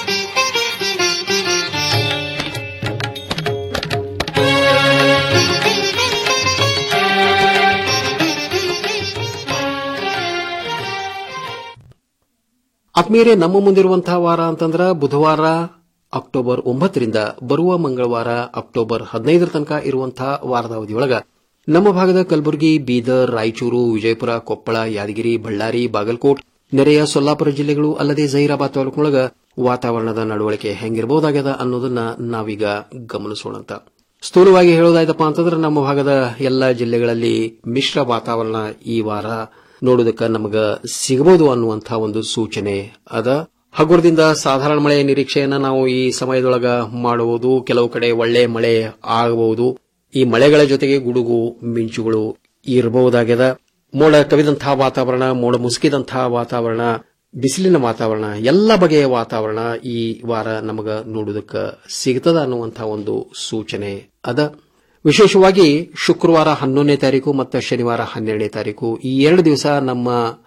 ಆತ್ಮೀಯರೇ ನಮ್ಮ ಮುಂದಿರುವಂತಹ ವಾರ ಅಂತಂದ್ರ ಬುಧವಾರ ಅಕ್ಟೋಬರ್ ಒಂಬತ್ತರಿಂದ ಬರುವ ಮಂಗಳವಾರ ಅಕ್ಟೋಬರ್ ಹದಿನೈದರ ತನಕ ಇರುವಂತಹ ವಾರದ ಅವಧಿಯೊಳಗ ನಮ್ಮ ಭಾಗದ ಕಲಬುರಗಿ ಬೀದರ್ ರಾಯಚೂರು ವಿಜಯಪುರ ಕೊಪ್ಪಳ ಯಾದಗಿರಿ ಬಳ್ಳಾರಿ ಬಾಗಲಕೋಟ್ ನೆರೆಯ ಸೊಲ್ಲಾಪುರ ಜಿಲ್ಲೆಗಳು ಅಲ್ಲದೆ ಜಹೀರಾಬಾದ್ ತಾಲೂಕಿನೊಳಗ ವಾತಾವರಣದ ನಡವಳಿಕೆ ಹೆಂಗಿರಬಹುದಾಗ್ಯದ ಅನ್ನೋದನ್ನ ನಾವೀಗ ಗಮನಿಸೋಣಂತ ಸ್ಥೂಲವಾಗಿ ಹೇಳೋದಾಯ್ತಪ್ಪ ಅಂತಂದ್ರೆ ನಮ್ಮ ಭಾಗದ ಎಲ್ಲ ಜಿಲ್ಲೆಗಳಲ್ಲಿ ಮಿಶ್ರ ವಾತಾವರಣ ಈ ವಾರ ನೋಡೋದಕ್ಕೆ ನಮಗ ಸಿಗಬಹುದು ಅನ್ನುವಂತಹ ಒಂದು ಸೂಚನೆ ಅದ ಹಗುರದಿಂದ ಸಾಧಾರಣ ಮಳೆಯ ನಿರೀಕ್ಷೆಯನ್ನ ನಾವು ಈ ಸಮಯದೊಳಗ ಮಾಡಬಹುದು ಕೆಲವು ಕಡೆ ಒಳ್ಳೆ ಮಳೆ ಆಗಬಹುದು ಈ ಮಳೆಗಳ ಜೊತೆಗೆ ಗುಡುಗು ಮಿಂಚುಗಳು ಇರಬಹುದಾಗ್ಯದ ಮೋಡ ಕವಿದಂತಹ ವಾತಾವರಣ ಮೋಡ ಮುಸುಕಿದಂತಹ ವಾತಾವರಣ ಬಿಸಿಲಿನ ವಾತಾವರಣ ಎಲ್ಲ ಬಗೆಯ ವಾತಾವರಣ ಈ ವಾರ ನಮಗ ನೋಡುವುದಕ್ಕೆ ಸಿಗ್ತದ ಅನ್ನುವಂತಹ ಒಂದು ಸೂಚನೆ ಅದ ವಿಶೇಷವಾಗಿ ಶುಕ್ರವಾರ ಹನ್ನೊಂದನೇ ತಾರೀಕು ಮತ್ತು ಶನಿವಾರ ಹನ್ನೆರಡನೇ ತಾರೀಕು ಈ ಎರಡು ದಿವಸ ನಮ್ಮ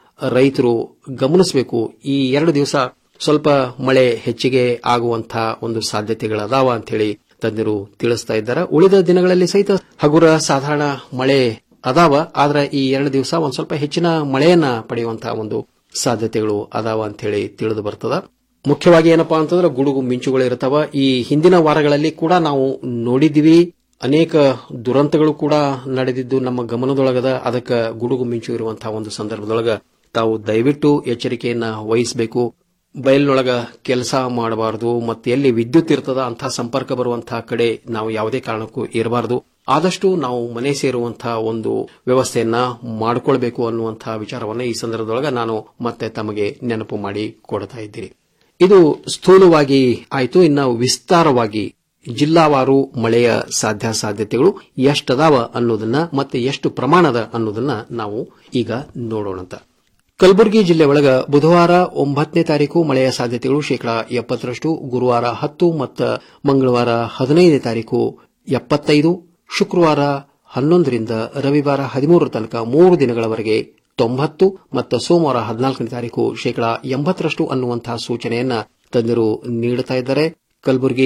ರೈತರು ಗಮನಿಸಬೇಕು ಈ ಎರಡು ದಿವಸ ಸ್ವಲ್ಪ ಮಳೆ ಹೆಚ್ಚಿಗೆ ಆಗುವಂತಹ ಒಂದು ಸಾಧ್ಯತೆಗಳದಾವ ಅಂತ ಹೇಳಿ ತಜ್ಞರು ತಿಳಿಸ್ತಾ ಇದ್ದಾರೆ ಉಳಿದ ದಿನಗಳಲ್ಲಿ ಸಹಿತ ಹಗುರ ಸಾಧಾರಣ ಮಳೆ ಅದಾವ ಆದ್ರೆ ಈ ಎರಡು ದಿವಸ ಒಂದ್ ಸ್ವಲ್ಪ ಹೆಚ್ಚಿನ ಮಳೆಯನ್ನ ಪಡೆಯುವಂತಹ ಒಂದು ಸಾಧ್ಯತೆಗಳು ಅದಾವ ಅಂತ ಹೇಳಿ ತಿಳಿದು ಬರ್ತದ ಮುಖ್ಯವಾಗಿ ಏನಪ್ಪಾ ಅಂತಂದ್ರೆ ಗುಡುಗು ಮಿಂಚುಗಳು ಇರ್ತಾವ ಈ ಹಿಂದಿನ ವಾರಗಳಲ್ಲಿ ಕೂಡ ನಾವು ನೋಡಿದ್ದೀವಿ ಅನೇಕ ದುರಂತಗಳು ಕೂಡ ನಡೆದಿದ್ದು ನಮ್ಮ ಗಮನದೊಳಗದ ಅದಕ್ಕೆ ಗುಡುಗು ಮಿಂಚು ಇರುವಂತಹ ಒಂದು ಸಂದರ್ಭದೊಳಗ ತಾವು ದಯವಿಟ್ಟು ಎಚ್ಚರಿಕೆಯನ್ನ ವಹಿಸಬೇಕು ಬಯಲಿನೊಳಗ ಕೆಲಸ ಮಾಡಬಾರದು ಮತ್ತೆ ಎಲ್ಲಿ ವಿದ್ಯುತ್ ಇರ್ತದ ಅಂತಹ ಸಂಪರ್ಕ ಬರುವಂತಹ ಕಡೆ ನಾವು ಯಾವುದೇ ಕಾರಣಕ್ಕೂ ಇರಬಾರದು ಆದಷ್ಟು ನಾವು ಮನೆ ಸೇರುವಂತಹ ಒಂದು ವ್ಯವಸ್ಥೆಯನ್ನ ಮಾಡಿಕೊಳ್ಬೇಕು ಅನ್ನುವಂತಹ ವಿಚಾರವನ್ನ ಈ ಸಂದರ್ಭದೊಳಗ ನಾನು ಮತ್ತೆ ತಮಗೆ ನೆನಪು ಮಾಡಿ ಕೊಡ್ತಾ ಇದ್ದೀನಿ ಇದು ಸ್ಥೂಲವಾಗಿ ಆಯಿತು ಇನ್ನು ವಿಸ್ತಾರವಾಗಿ ಜಿಲ್ಲಾವಾರು ಮಳೆಯ ಸಾಧ್ಯಾಸಾಧ್ಯತೆಗಳು ಎಷ್ಟದಾವ ಅನ್ನೋದನ್ನ ಮತ್ತೆ ಎಷ್ಟು ಪ್ರಮಾಣದ ಅನ್ನೋದನ್ನ ನಾವು ಈಗ ನೋಡೋಣಂತ ಕಲಬುರಗಿ ಜಿಲ್ಲೆ ಒಳಗ ಬುಧವಾರ ಒಂಬತ್ತನೇ ತಾರೀಕು ಮಳೆಯ ಸಾಧ್ಯತೆಗಳು ಶೇಕಡಾ ಎಪ್ಪತ್ತರಷ್ಟು ಗುರುವಾರ ಹತ್ತು ಮತ್ತು ಮಂಗಳವಾರ ಹದಿನೈದನೇ ತಾರೀಕು ಎಪ್ಪತ್ತೈದು ಶುಕ್ರವಾರ ಹನ್ನೊಂದರಿಂದ ರವಿವಾರ ಹದಿಮೂರರ ತನಕ ಮೂರು ದಿನಗಳವರೆಗೆ ತೊಂಬತ್ತು ಮತ್ತು ಸೋಮವಾರ ಹದಿನಾಲ್ಕನೇ ತಾರೀಕು ಶೇಕಡಾ ಎಂಬತ್ತರಷ್ಟು ಅನ್ನುವಂತಹ ಸೂಚನೆಯನ್ನ ತಜ್ಞರು ನೀಡುತ್ತಾ ಇದ್ದಾರೆ ಕಲಬುರಗಿ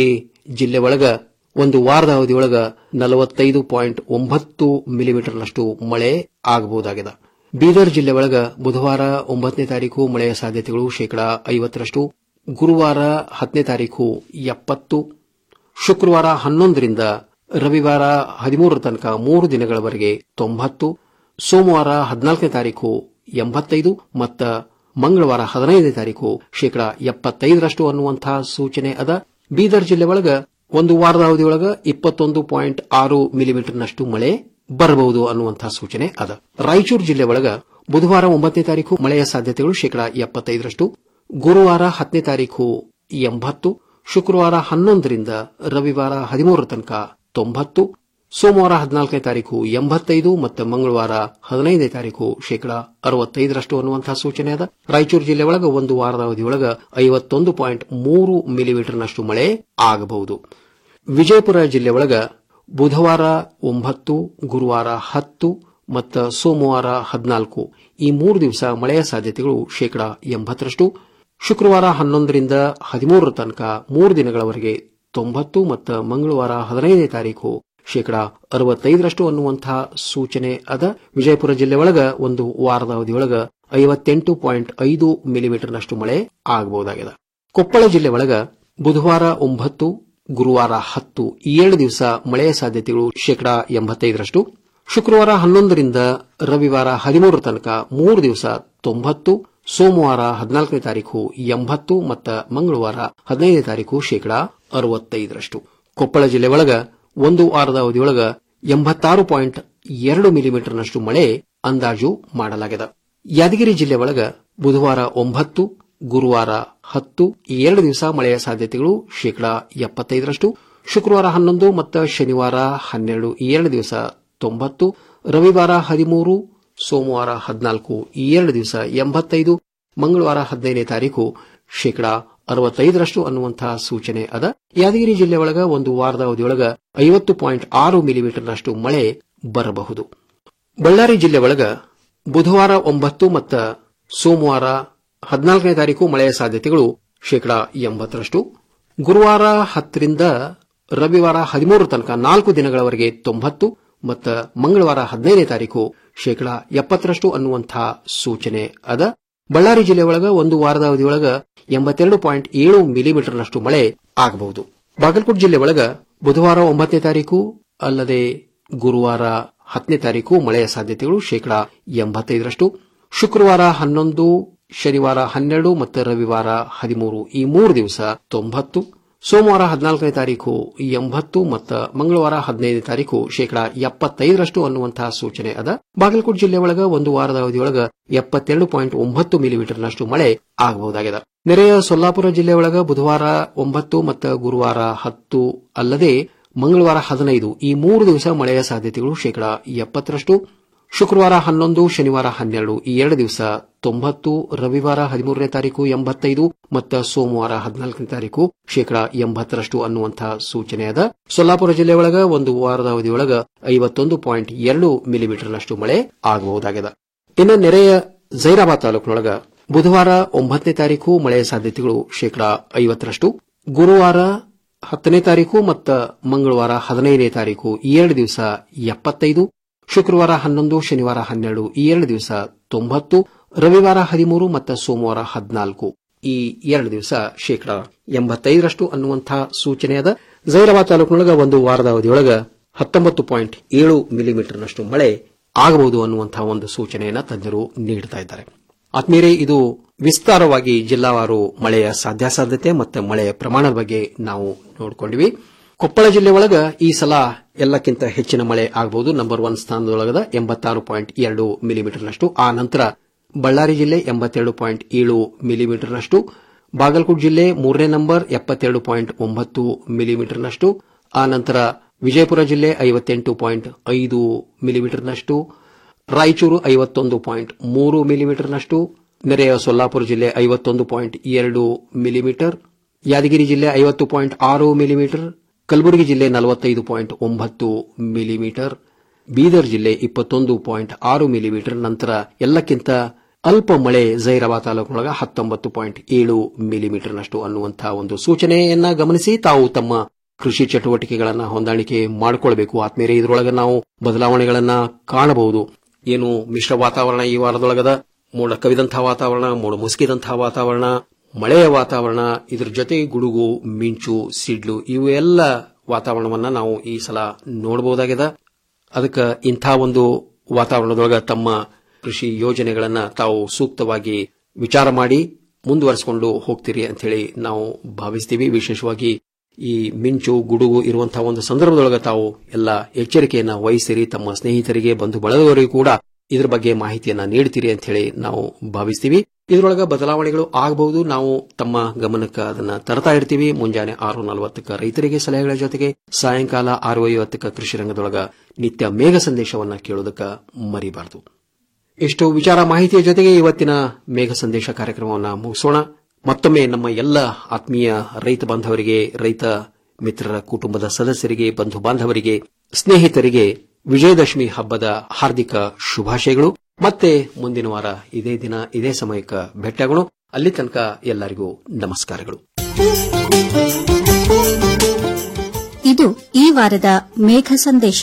ಜಿಲ್ಲೆ ಒಳಗ ಒಂದು ವಾರದ ಅವಧಿಯೊಳಗ ನಲವತ್ತೈದು ಪಾಯಿಂಟ್ ಒಂಬತ್ತು ಮಿಲಿಮೀಟರ್ನಷ್ಟು ಮಳೆ ಆಗಬಹುದಾಗಿದೆ ಬೀದರ್ ಜಿಲ್ಲೆ ಒಳಗ ಬುಧವಾರ ಒಂಬತ್ತನೇ ತಾರೀಕು ಮಳೆಯ ಸಾಧ್ಯತೆಗಳು ಶೇಕಡಾ ಐವತ್ತರಷ್ಟು ಗುರುವಾರ ಹತ್ತನೇ ತಾರೀಕು ಎಪ್ಪತ್ತು ಶುಕ್ರವಾರ ಹನ್ನೊಂದರಿಂದ ರವಿವಾರ ಹದಿಮೂರರ ತನಕ ಮೂರು ದಿನಗಳವರೆಗೆ ತೊಂಬತ್ತು ಸೋಮವಾರ ಹದಿನಾಲ್ಕನೇ ತಾರೀಕು ಎಂಬತ್ತೈದು ಮತ್ತು ಮಂಗಳವಾರ ಹದಿನೈದನೇ ತಾರೀಕು ಶೇಕಡಾ ಎಪ್ಪತ್ತೈದರಷ್ಟು ಅನ್ನುವಂತಹ ಸೂಚನೆ ಅದ ಬೀದರ್ ಜಿಲ್ಲೆ ಒಳಗ ಒಂದು ವಾರದ ಅವಧಿಯೊಳಗ ಇಪ್ಪತ್ತೊಂದು ಪಾಯಿಂಟ್ ಆರು ಮಿಲಿಮೀಟರ್ನಷ್ಟು ಮಳೆ ಬರಬಹುದು ಅನ್ನುವಂತಹ ಸೂಚನೆ ಅದ ರಾಯಚೂರು ಜಿಲ್ಲೆ ಒಳಗ ಬುಧವಾರ ಒಂಬತ್ತನೇ ತಾರೀಕು ಮಳೆಯ ಸಾಧ್ಯತೆಗಳು ಶೇಕಡಾ ಎಪ್ಪತ್ತೈದರಷ್ಟು ಗುರುವಾರ ಹತ್ತನೇ ತಾರೀಕು ಎಂಬತ್ತು ಶುಕ್ರವಾರ ಹನ್ನೊಂದರಿಂದ ರವಿವಾರ ಹದಿಮೂರರ ತನಕ ತೊಂಬತ್ತು ಸೋಮವಾರ ಹದಿನಾಲ್ಕನೇ ತಾರೀಕು ಎಂಬತ್ತೈದು ಮತ್ತು ಮಂಗಳವಾರ ಹದಿನೈದನೇ ತಾರೀಕು ಶೇಕಡಾ ಅರವತ್ತೈದರಷ್ಟು ಅನ್ನುವಂತಹ ಸೂಚನೆ ಅದ ರಾಯಚೂರು ಜಿಲ್ಲೆ ಒಳಗ ಒಂದು ವಾರದ ಅವಧಿಯೊಳಗ ಐವತ್ತೊಂದು ಪಾಯಿಂಟ್ ಮೂರು ಮಿಲಿಮೀಟರ್ನಷ್ಟು ಮಳೆ ಆಗಬಹುದು ವಿಜಯಪುರ ಜಿಲ್ಲೆ ಒಳಗ ಬುಧವಾರ ಒಂಬತ್ತು ಗುರುವಾರ ಹತ್ತು ಮತ್ತು ಸೋಮವಾರ ಹದಿನಾಲ್ಕು ಈ ಮೂರು ದಿವಸ ಮಳೆಯ ಸಾಧ್ಯತೆಗಳು ಶೇಕಡಾ ಎಂಬತ್ತರಷ್ಟು ಶುಕ್ರವಾರ ಹನ್ನೊಂದರಿಂದ ಹದಿಮೂರರ ತನಕ ಮೂರು ದಿನಗಳವರೆಗೆ ತೊಂಬತ್ತು ಮತ್ತು ಮಂಗಳವಾರ ಹದಿನೈದನೇ ತಾರೀಕು ಶೇಕಡಾ ಅರವತ್ತೈದರಷ್ಟು ಅನ್ನುವಂತಹ ಸೂಚನೆ ಅದ ವಿಜಯಪುರ ಜಿಲ್ಲೆ ಒಳಗ ಒಂದು ವಾರದ ಅವಧಿಯೊಳಗ ಐವತ್ತೆಂಟು ಪಾಯಿಂಟ್ ಐದು ಮಿಲಿಮೀಟರ್ನಷ್ಟು ಮಳೆ ಆಗಬಹುದಾಗಿದೆ ಕೊಪ್ಪಳ ಜಿಲ್ಲೆ ಒಳಗ ಬುಧವಾರ ಒಂಬತ್ತು ಗುರುವಾರ ಹತ್ತು ಈ ಏಳು ದಿವಸ ಮಳೆಯ ಸಾಧ್ಯತೆಗಳು ಶೇಕಡಾ ಎಂಬತ್ತೈದರಷ್ಟು ಶುಕ್ರವಾರ ಹನ್ನೊಂದರಿಂದ ರವಿವಾರ ಹದಿಮೂರರ ತನಕ ಮೂರು ದಿವಸ ತೊಂಬತ್ತು ಸೋಮವಾರ ಹದಿನಾಲ್ಕನೇ ತಾರೀಕು ಎಂಬತ್ತು ಮತ್ತು ಮಂಗಳವಾರ ಹದಿನೈದನೇ ತಾರೀಕು ಶೇಕಡಾ ಅರವತ್ತೈದರಷ್ಟು ಕೊಪ್ಪಳ ಜಿಲ್ಲೆ ಒಳಗ ಒಂದು ವಾರದ ಅವಧಿಯೊಳಗ ಎಂಬತ್ತಾರು ಪಾಯಿಂಟ್ ಎರಡು ಮಿಲಿಮೀಟರ್ನಷ್ಟು ಮಳೆ ಅಂದಾಜು ಮಾಡಲಾಗಿದೆ ಯಾದಗಿರಿ ಜಿಲ್ಲೆ ಒಳಗ ಬುಧವಾರ ಒಂಬತ್ತು ಗುರುವಾರ ಹತ್ತು ಈ ಎರಡು ದಿವಸ ಮಳೆಯ ಸಾಧ್ಯತೆಗಳು ಶೇಕಡಾ ಎಪ್ಪತ್ತೈದರಷ್ಟು ಶುಕ್ರವಾರ ಹನ್ನೊಂದು ಮತ್ತು ಶನಿವಾರ ಹನ್ನೆರಡು ಈ ಎರಡು ದಿವಸ ತೊಂಬತ್ತು ರವಿವಾರ ಹದಿಮೂರು ಸೋಮವಾರ ಹದಿನಾಲ್ಕು ಈ ಎರಡು ದಿವಸ ಎಂಬತ್ತೈದು ಮಂಗಳವಾರ ಹದಿನೈದನೇ ತಾರೀಕು ಶೇಕಡಾ ಅರವತ್ತೈದರಷ್ಟು ಅನ್ನುವಂತಹ ಸೂಚನೆ ಅದ ಯಾದಗಿರಿ ಜಿಲ್ಲೆ ಒಳಗ ಒಂದು ವಾರದ ಅವಧಿಯೊಳಗ ಐವತ್ತು ಪಾಯಿಂಟ್ ಆರು ಮಿಲಿಮೀಟರ್ನಷ್ಟು ಮಳೆ ಬರಬಹುದು ಬಳ್ಳಾರಿ ಜಿಲ್ಲೆ ಒಳಗ ಬುಧವಾರ ಒಂಬತ್ತು ಮತ್ತು ಸೋಮವಾರ ಹದಿನಾಲ್ಕನೇ ತಾರೀಕು ಮಳೆಯ ಸಾಧ್ಯತೆಗಳು ಶೇಕಡಾ ಎಂಬತ್ತರಷ್ಟು ಗುರುವಾರ ಹತ್ತರಿಂದ ರವಿವಾರ ಹದಿಮೂರು ತನಕ ನಾಲ್ಕು ದಿನಗಳವರೆಗೆ ತೊಂಬತ್ತು ಮತ್ತು ಮಂಗಳವಾರ ಹದಿನೈದನೇ ತಾರೀಕು ಶೇಕಡಾ ಎಪ್ಪತ್ತರಷ್ಟು ಅನ್ನುವಂತಹ ಸೂಚನೆ ಅದ ಬಳ್ಳಾರಿ ಜಿಲ್ಲೆ ಒಳಗ ಒಂದು ವಾರದ ಅವಧಿಯೊಳಗ ಎಂಬತ್ತೆರಡು ಪಾಯಿಂಟ್ ಏಳು ಮಿಲಿಮೀಟರ್ನಷ್ಟು ಮಳೆ ಆಗಬಹುದು ಬಾಗಲಕೋಟೆ ಜಿಲ್ಲೆ ಒಳಗ ಬುಧವಾರ ಒಂಬತ್ತನೇ ತಾರೀಕು ಅಲ್ಲದೆ ಗುರುವಾರ ಹತ್ತನೇ ತಾರೀಕು ಮಳೆಯ ಸಾಧ್ಯತೆಗಳು ಶೇಕಡಾ ಎಂಬತ್ತೈದರಷ್ಟು ಶುಕ್ರವಾರ ಹನ್ನೊಂದು ಶನಿವಾರ ಹನ್ನೆರಡು ಮತ್ತು ರವಿವಾರ ಹದಿಮೂರು ಈ ಮೂರು ದಿವಸ ತೊಂಬತ್ತು ಸೋಮವಾರ ಹದಿನಾಲ್ಕನೇ ತಾರೀಕು ಎಂಬತ್ತು ಮತ್ತು ಮಂಗಳವಾರ ಹದಿನೈದನೇ ತಾರೀಕು ಶೇಕಡಾ ಎಪ್ಪತ್ತೈದರಷ್ಟು ಅನ್ನುವಂತಹ ಸೂಚನೆ ಅದ ಬಾಗಲಕೋಟೆ ಜಿಲ್ಲೆ ಒಳಗ ಒಂದು ವಾರದ ಅವಧಿಯೊಳಗ ಎಪ್ಪತ್ತೆರಡು ಪಾಯಿಂಟ್ ಒಂಬತ್ತು ಮಿಲಿಮೀಟರ್ನಷ್ಟು ಮಳೆ ಆಗಬಹುದಾಗಿದೆ ನೆರೆಯ ಸೊಲ್ಲಾಪುರ ಜಿಲ್ಲೆ ಒಳಗ ಬುಧವಾರ ಒಂಬತ್ತು ಮತ್ತು ಗುರುವಾರ ಹತ್ತು ಅಲ್ಲದೆ ಮಂಗಳವಾರ ಹದಿನೈದು ಈ ಮೂರು ದಿವಸ ಮಳೆಯ ಸಾಧ್ಯತೆಗಳು ಶೇಕಡಾ ಎಪ್ಪತ್ತರಷ್ಟು ಶುಕ್ರವಾರ ಹನ್ನೊಂದು ಶನಿವಾರ ಹನ್ನೆರಡು ಈ ಎರಡು ದಿವಸ ತೊಂಬತ್ತು ರವಿವಾರ ಹದಿಮೂರನೇ ತಾರೀಕು ಎಂಬತ್ತೈದು ಮತ್ತು ಸೋಮವಾರ ಹದಿನಾಲ್ಕನೇ ತಾರೀಕು ಶೇಕಡಾ ಎಂಬತ್ತರಷ್ಟು ಅನ್ನುವಂತಹ ಸೂಚನೆ ಅದ ಸೊಲ್ಲಾಪುರ ಜಿಲ್ಲೆ ಒಳಗ ಒಂದು ವಾರದ ಅವಧಿಯೊಳಗ ಐವತ್ತೊಂದು ಪಾಯಿಂಟ್ ಎರಡು ಮಿಲಿಮೀಟರ್ನಷ್ಟು ಮಳೆ ಆಗಬಹುದಾಗಿದೆ ಇನ್ನು ನೆರೆಯ ಜೈರಾಬಾದ್ ತಾಲೂಕಿನೊಳಗ ಬುಧವಾರ ಒಂಬತ್ತನೇ ತಾರೀಕು ಮಳೆಯ ಸಾಧ್ಯತೆಗಳು ಶೇಕಡಾ ಐವತ್ತರಷ್ಟು ಗುರುವಾರ ಹತ್ತನೇ ತಾರೀಕು ಮತ್ತು ಮಂಗಳವಾರ ಹದಿನೈದನೇ ತಾರೀಕು ಈ ಎರಡು ದಿವಸ ಎಪ್ಪತ್ತೈದು ಶುಕ್ರವಾರ ಹನ್ನೊಂದು ಶನಿವಾರ ಹನ್ನೆರಡು ಈ ಎರಡು ದಿವಸ ತೊಂಬತ್ತು ರವಿವಾರ ಹದಿಮೂರು ಮತ್ತು ಸೋಮವಾರ ಹದಿನಾಲ್ಕು ಈ ಎರಡು ದಿವಸ ಶೇಕಡಾ ಎಂಬತ್ತೈದರಷ್ಟು ಅನ್ನುವಂತಹ ಸೂಚನೆ ಅದ ಜೈರಾಬಾದ್ ತಾಲೂಕಿನೊಳಗ ಒಂದು ವಾರದ ಅವಧಿಯೊಳಗ ಹತ್ತೊಂಬತ್ತು ಪಾಯಿಂಟ್ ಏಳು ಮಿಲಿಮೀಟರ್ನಷ್ಟು ಮಳೆ ಆಗಬಹುದು ಅನ್ನುವಂತಹ ಒಂದು ಸೂಚನೆಯನ್ನ ತಜ್ಞರು ನೀಡುತ್ತಾ ಇದ್ದಾರೆ ಆತ್ಮೀಯರೇ ಇದು ವಿಸ್ತಾರವಾಗಿ ಜಿಲ್ಲಾವಾರು ಮಳೆಯ ಸಾಧ್ಯಾಸಾಧ್ಯತೆ ಮತ್ತು ಮಳೆಯ ಪ್ರಮಾಣದ ಬಗ್ಗೆ ನಾವು ನೋಡಿಕೊಂಡಿವಿ ಕೊಪ್ಪಳ ಜಿಲ್ಲೆ ಒಳಗ ಈ ಸಲ ಎಲ್ಲಕ್ಕಿಂತ ಹೆಚ್ಚಿನ ಮಳೆ ಆಗಬಹುದು ನಂಬರ್ ಒನ್ ಸ್ಥಾನದೊಳಗದ ಎಂಬತ್ತಾರು ಪಾಯಿಂಟ್ ಎರಡು ಮಿಲಿಮೀಟರ್ನಷ್ಟು ಆ ನಂತರ ಬಳ್ಳಾರಿ ಜಿಲ್ಲೆ ಎಂಬತ್ತೆರಡು ಪಾಯಿಂಟ್ ಏಳು ಮಿಲಿಮೀಟರ್ನಷ್ಟು ಬಾಗಲಕೋಟೆ ಜಿಲ್ಲೆ ಮೂರನೇ ನಂಬರ್ ಎಪ್ಪತ್ತೆರಡು ಪಾಯಿಂಟ್ ಒಂಬತ್ತು ಮಿಲಿಮೀಟರ್ನಷ್ಟು ಆ ನಂತರ ವಿಜಯಪುರ ಜಿಲ್ಲೆ ಐವತ್ತೆಂಟು ಪಾಯಿಂಟ್ ಐದು ಮಿಲಿಮೀಟರ್ನಷ್ಟು ರಾಯಚೂರು ಐವತ್ತೊಂದು ಪಾಯಿಂಟ್ ಮೂರು ಮಿಲಿಮೀಟರ್ನಷ್ಟು ನೆರೆಯ ಸೊಲ್ಲಾಪುರ ಜಿಲ್ಲೆ ಐವತ್ತೊಂದು ಪಾಯಿಂಟ್ ಎರಡು ಮಿಲಿಮೀಟರ್ ಯಾದಗಿರಿ ಜಿಲ್ಲೆ ಐವತ್ತು ಪಾಯಿಂಟ್ ಆರು ಮಿಲಿಮೀಟರ್ ಕಲಬುರಗಿ ಜಿಲ್ಲೆ ನಲವತ್ತೈದು ಪಾಯಿಂಟ್ ಒಂಬತ್ತು ಮಿಲಿಮೀಟರ್ ಬೀದರ್ ಜಿಲ್ಲೆ ಇಪ್ಪತ್ತೊಂದು ಪಾಯಿಂಟ್ ಆರು ಮಿಲಿಮೀಟರ್ ನಂತರ ಎಲ್ಲಕ್ಕಿಂತ ಅಲ್ಪ ಮಳೆ ಜೈರಾಬಾದ್ ತಾಲೂಕಿನೊಳಗ ಹತ್ತೊಂಬತ್ತು ಪಾಯಿಂಟ್ ಏಳು ಮಿಲಿಮೀಟರ್ನಷ್ಟು ಅನ್ನುವಂತಹ ಒಂದು ಸೂಚನೆಯನ್ನ ಗಮನಿಸಿ ತಾವು ತಮ್ಮ ಕೃಷಿ ಚಟುವಟಿಕೆಗಳನ್ನ ಹೊಂದಾಣಿಕೆ ಮಾಡಿಕೊಳ್ಬೇಕು ಆತ್ಮೀಯರೇ ಇದರೊಳಗೆ ನಾವು ಬದಲಾವಣೆಗಳನ್ನ ಕಾಣಬಹುದು ಏನು ಮಿಶ್ರ ವಾತಾವರಣ ಈ ವಾರದೊಳಗದ ಮೋಡ ಕವಿದಂತಹ ವಾತಾವರಣ ಮೋಡ ಮುಸುಕಿದಂತಹ ವಾತಾವರಣ ಮಳೆಯ ವಾತಾವರಣ ಇದ್ರ ಜೊತೆಗೆ ಗುಡುಗು ಮಿಂಚು ಸಿಡ್ಲು ಇವೆಲ್ಲ ವಾತಾವರಣವನ್ನ ನಾವು ಈ ಸಲ ನೋಡಬಹುದಾಗಿದೆ ಅದಕ್ಕೆ ಇಂಥ ಒಂದು ವಾತಾವರಣದೊಳಗ ತಮ್ಮ ಕೃಷಿ ಯೋಜನೆಗಳನ್ನ ತಾವು ಸೂಕ್ತವಾಗಿ ವಿಚಾರ ಮಾಡಿ ಮುಂದುವರಿಸಿಕೊಂಡು ಹೋಗ್ತೀರಿ ಅಂತ ಹೇಳಿ ನಾವು ಭಾವಿಸ್ತೀವಿ ವಿಶೇಷವಾಗಿ ಈ ಮಿಂಚು ಗುಡುಗು ಇರುವಂತಹ ಒಂದು ಸಂದರ್ಭದೊಳಗೆ ತಾವು ಎಲ್ಲ ಎಚ್ಚರಿಕೆಯನ್ನ ವಹಿಸಿರಿ ತಮ್ಮ ಸ್ನೇಹಿತರಿಗೆ ಬಂಧು ಬಳಗವರಿಗೂ ಕೂಡ ಇದ್ರ ಬಗ್ಗೆ ಮಾಹಿತಿಯನ್ನ ನೀಡ್ತೀರಿ ಅಂತ ಹೇಳಿ ನಾವು ಭಾವಿಸ್ತೀವಿ ಇದರೊಳಗ ಬದಲಾವಣೆಗಳು ಆಗಬಹುದು ನಾವು ತಮ್ಮ ಗಮನಕ್ಕೆ ಅದನ್ನ ತರ್ತಾ ಇರ್ತೀವಿ ಮುಂಜಾನೆ ಆರು ನಲವತ್ತಕ್ಕ ರೈತರಿಗೆ ಸಲಹೆಗಳ ಜೊತೆಗೆ ಸಾಯಂಕಾಲ ಆರು ಐವತ್ತಕ್ಕ ಕೃಷಿ ರಂಗದೊಳಗ ನಿತ್ಯ ಮೇಘ ಸಂದೇಶವನ್ನ ಕೇಳೋದಕ್ಕ ಮರಿಬಾರದು ಇಷ್ಟು ವಿಚಾರ ಮಾಹಿತಿಯ ಜೊತೆಗೆ ಇವತ್ತಿನ ಮೇಘ ಸಂದೇಶ ಕಾರ್ಯಕ್ರಮವನ್ನು ಮುಗಿಸೋಣ ಮತ್ತೊಮ್ಮೆ ನಮ್ಮ ಎಲ್ಲ ಆತ್ಮೀಯ ರೈತ ಬಾಂಧವರಿಗೆ ರೈತ ಮಿತ್ರರ ಕುಟುಂಬದ ಸದಸ್ಯರಿಗೆ ಬಂಧು ಬಾಂಧವರಿಗೆ ಸ್ನೇಹಿತರಿಗೆ ವಿಜಯದಶಮಿ ಹಬ್ಬದ ಹಾರ್ದಿಕ ಶುಭಾಶಯಗಳು ಮತ್ತೆ ಮುಂದಿನ ವಾರ ಇದೇ ದಿನ ಇದೇ ಸಮಯಕ್ಕೆ ಭೇಟಿಯಾಗೋಣ ಅಲ್ಲಿ ತನಕ ಎಲ್ಲರಿಗೂ ನಮಸ್ಕಾರಗಳು
ಇದು ಈ ವಾರದ ಮೇಘ ಸಂದೇಶ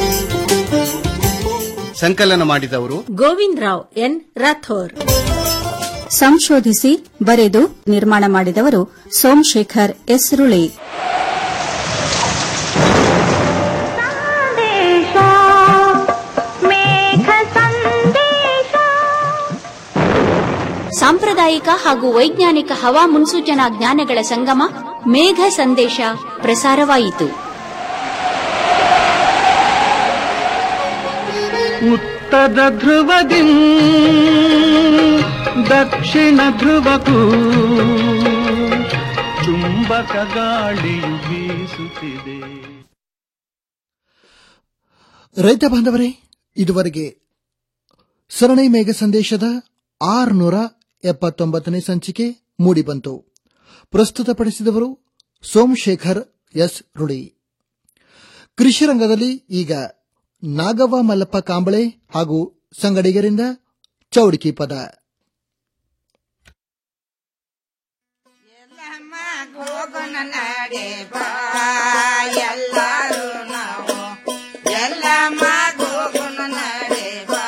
ಸಂಕಲನ ಮಾಡಿದವರು
ಗೋವಿಂದ್ ರಾವ್ ಎನ್ ರಾಥೋರ್
ಸಂಶೋಧಿಸಿ ಬರೆದು ನಿರ್ಮಾಣ ಮಾಡಿದವರು ಸೋಮಶೇಖರ್ ಎಸ್ ರುಳಿ ಸಾಂಪ್ರದಾಯಿಕ ಹಾಗೂ ವೈಜ್ಞಾನಿಕ ಹವಾ ಮುನ್ಸೂಚನಾ ಜ್ಞಾನಗಳ ಸಂಗಮ ಮೇಘ ಸಂದೇಶ ಪ್ರಸಾರವಾಯಿತು
ಉತ್ತರ ಧ್ರುವದಿ ದಕ್ಷಿಣ ಧ್ರುವಕ್ಕೂ ಚುಂಬಕ ಗಾಳಿಯು ಬೀಸುತ್ತಿದೆ
ರೈತ ಬಾಂಧವರೇ ಇದುವರೆಗೆ ಸರಣಿ ಮೇಘ ಸಂದೇಶದ ಆರುನೂರ ಎಪ್ಪತ್ತೊಂಬತ್ತನೇ ಸಂಚಿಕೆ ಮೂಡಿಬಂತು ಪ್ರಸ್ತುತಪಡಿಸಿದವರು ಸೋಮಶೇಖರ್ ಎಸ್ ರುಡಿ ಕೃಷಿ ರಂಗದಲ್ಲಿ ಈಗ ನಾಗವ್ವ ಮಲ್ಲಪ್ಪ ಕಾಂಬಳೆ ಹಾಗೂ ಸಂಗಡಿಗರಿಂದ ಚೌಡಿಕಿ ಪದ
ಹೋಗೋಣ ನಡೆ ಬಾ ಎಲ್ಲಾರು ನಾವು ಎಲ್ಲ ಹೋಗೋಣ ನಡೆ ಬಾ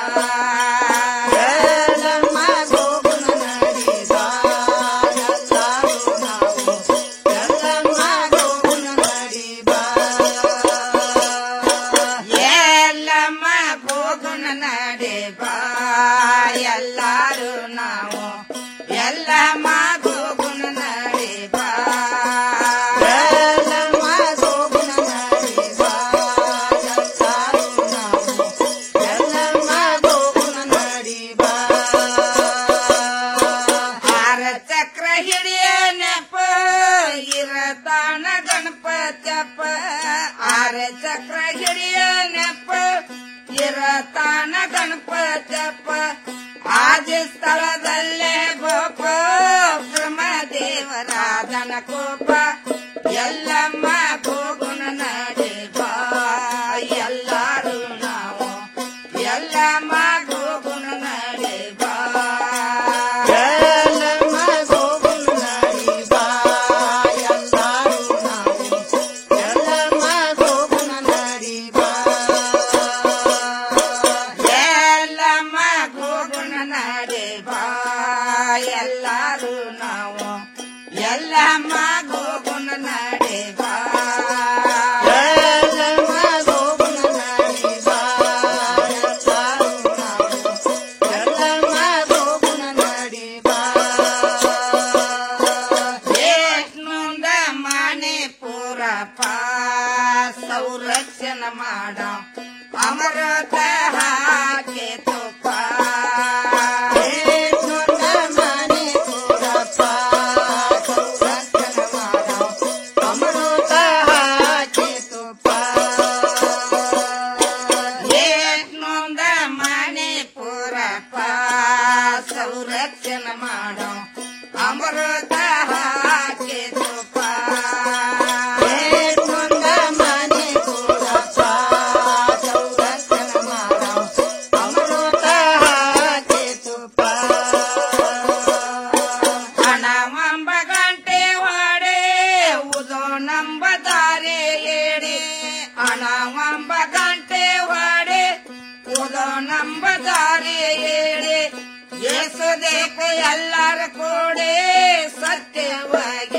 ಎಲ್ಲ ಹೋಗೋಣ ನಡೆ ಬಾ ಎಲ್ಲಾರು ನಾವು ಎಲ್ಲ ಹೋಗೋಣ ನಡೆ ಬಾ ಎಲ್ಲ ಹೋಗೋಣ ನಡೆ ಬಾ ಎಲ್ಲಾರು ನಾವು ಎಲ್ಲ ಹೋಗೋಣ ನಡೆ ಬಾ ಎಲ್ಲ ಹೋಗೋಣ ನಡೆ ಬಾ ಎಲ್ಲಾರು ನಾವು ಎಲ್ಲ ಹೋಗೋಣ ನಡೆ ಬಾ ಆರ ಚಕ್ರ ಹಿಡಿಯ ನೆಪ ಇರತಾಣ ಗಣಪತ್ಯಪ್ಪ ಆರ ಚಕ್ರ ಹಿಡಿಯ ನೆಪ ಇರತಾಣ ಗಣಪತ್ಯಪ್ಪ ಆದ ಸ್ಥಳದಲ್ಲೇ ಗೋಪ ಬ್ರಹ್ಮದೇವರಾಧನ ಕೋಪ ಎಲ್ಲಮ್ಮ ಹೋಗುಣ ನಡೆ ಬಾ ಎಲ್ಲಾರು ನಾವು ಎಲ್ಲಮ್ಮ ಹೋಗುಣ ನಡೆ ಬಾ ಎಲ್ಲಮ್ಮ ಹೋಗುಣ ನಡೆ ಬಾ ಎಲ್ಲಾರು ನಾವು ಎಲ್ಲಮ್ಮ ಹೋಗುಣ ನಡೆ ಬಾ ಎಲ್ಲಮ್ಮ ಹೋಗುಣ ನಡೆ ಬಾ ಎಲ್ಲಾರು ನಾವು ಎಲ್ಲಮ್ಮ ಹೋಗುಣ ನಡೆ ಬಾ ಎಲ್ಲಮ್ಮ ಹೋಗುಣ ನಡೆ ಬಾ ಎಲ್ಲಾರು ನಾವು ಎಲ್ಲಮ್ಮ ಹೋಗುಣ ನಡೆ ಬಾ ಏಕ್ನೊಂದ ಮನೆ ಪೂರಪ್ಪ ಸಂರಕ್ಷಣ ಮಾಡ ಅಮೃತ ಹಾಕಿ ತುಪ್ಪ ಏಕ್ನೊಂದ ಮನೆ ಪೂರಪ್ಪ ಸಂರಕ್ಷಣ ಮಾಡ ಅಮೃತ ಹಾಕಿ ತುಪ್ಪ ಏಕ್ನೊಂದ ಮನೆ ಪೂರಪ್ಪ ಸಂರಕ್ಷಣ ಮಾಡೋ ಅಮೃತ ಹಾಕಿ ತುಪ್ಪ ಏಕ್ನೊಂದ ಮನೆ ಪೂರಪ್ಪ ಸಂರಕ್ಷಣ ಮಾಡೋ ಅಮೃತ ಹಾಕಿ ತುಪ್ಪ ಹಣವಂಬ ಗಂಟೆ ಹೊಡೆ ಉದೋ ನಂಬದ ದಾರಿ ಏಡಿ ಹಣವಂಬ ಗಂಟೆ ಹೊಡೆ ಉದೋ ನಂಬ ದಾರಿ ಏಡಿ ಯೇಸುದೇಕ ಎಲ್ಲರ ಕೂಡಿ ಸತ್ಯವಾಗಿ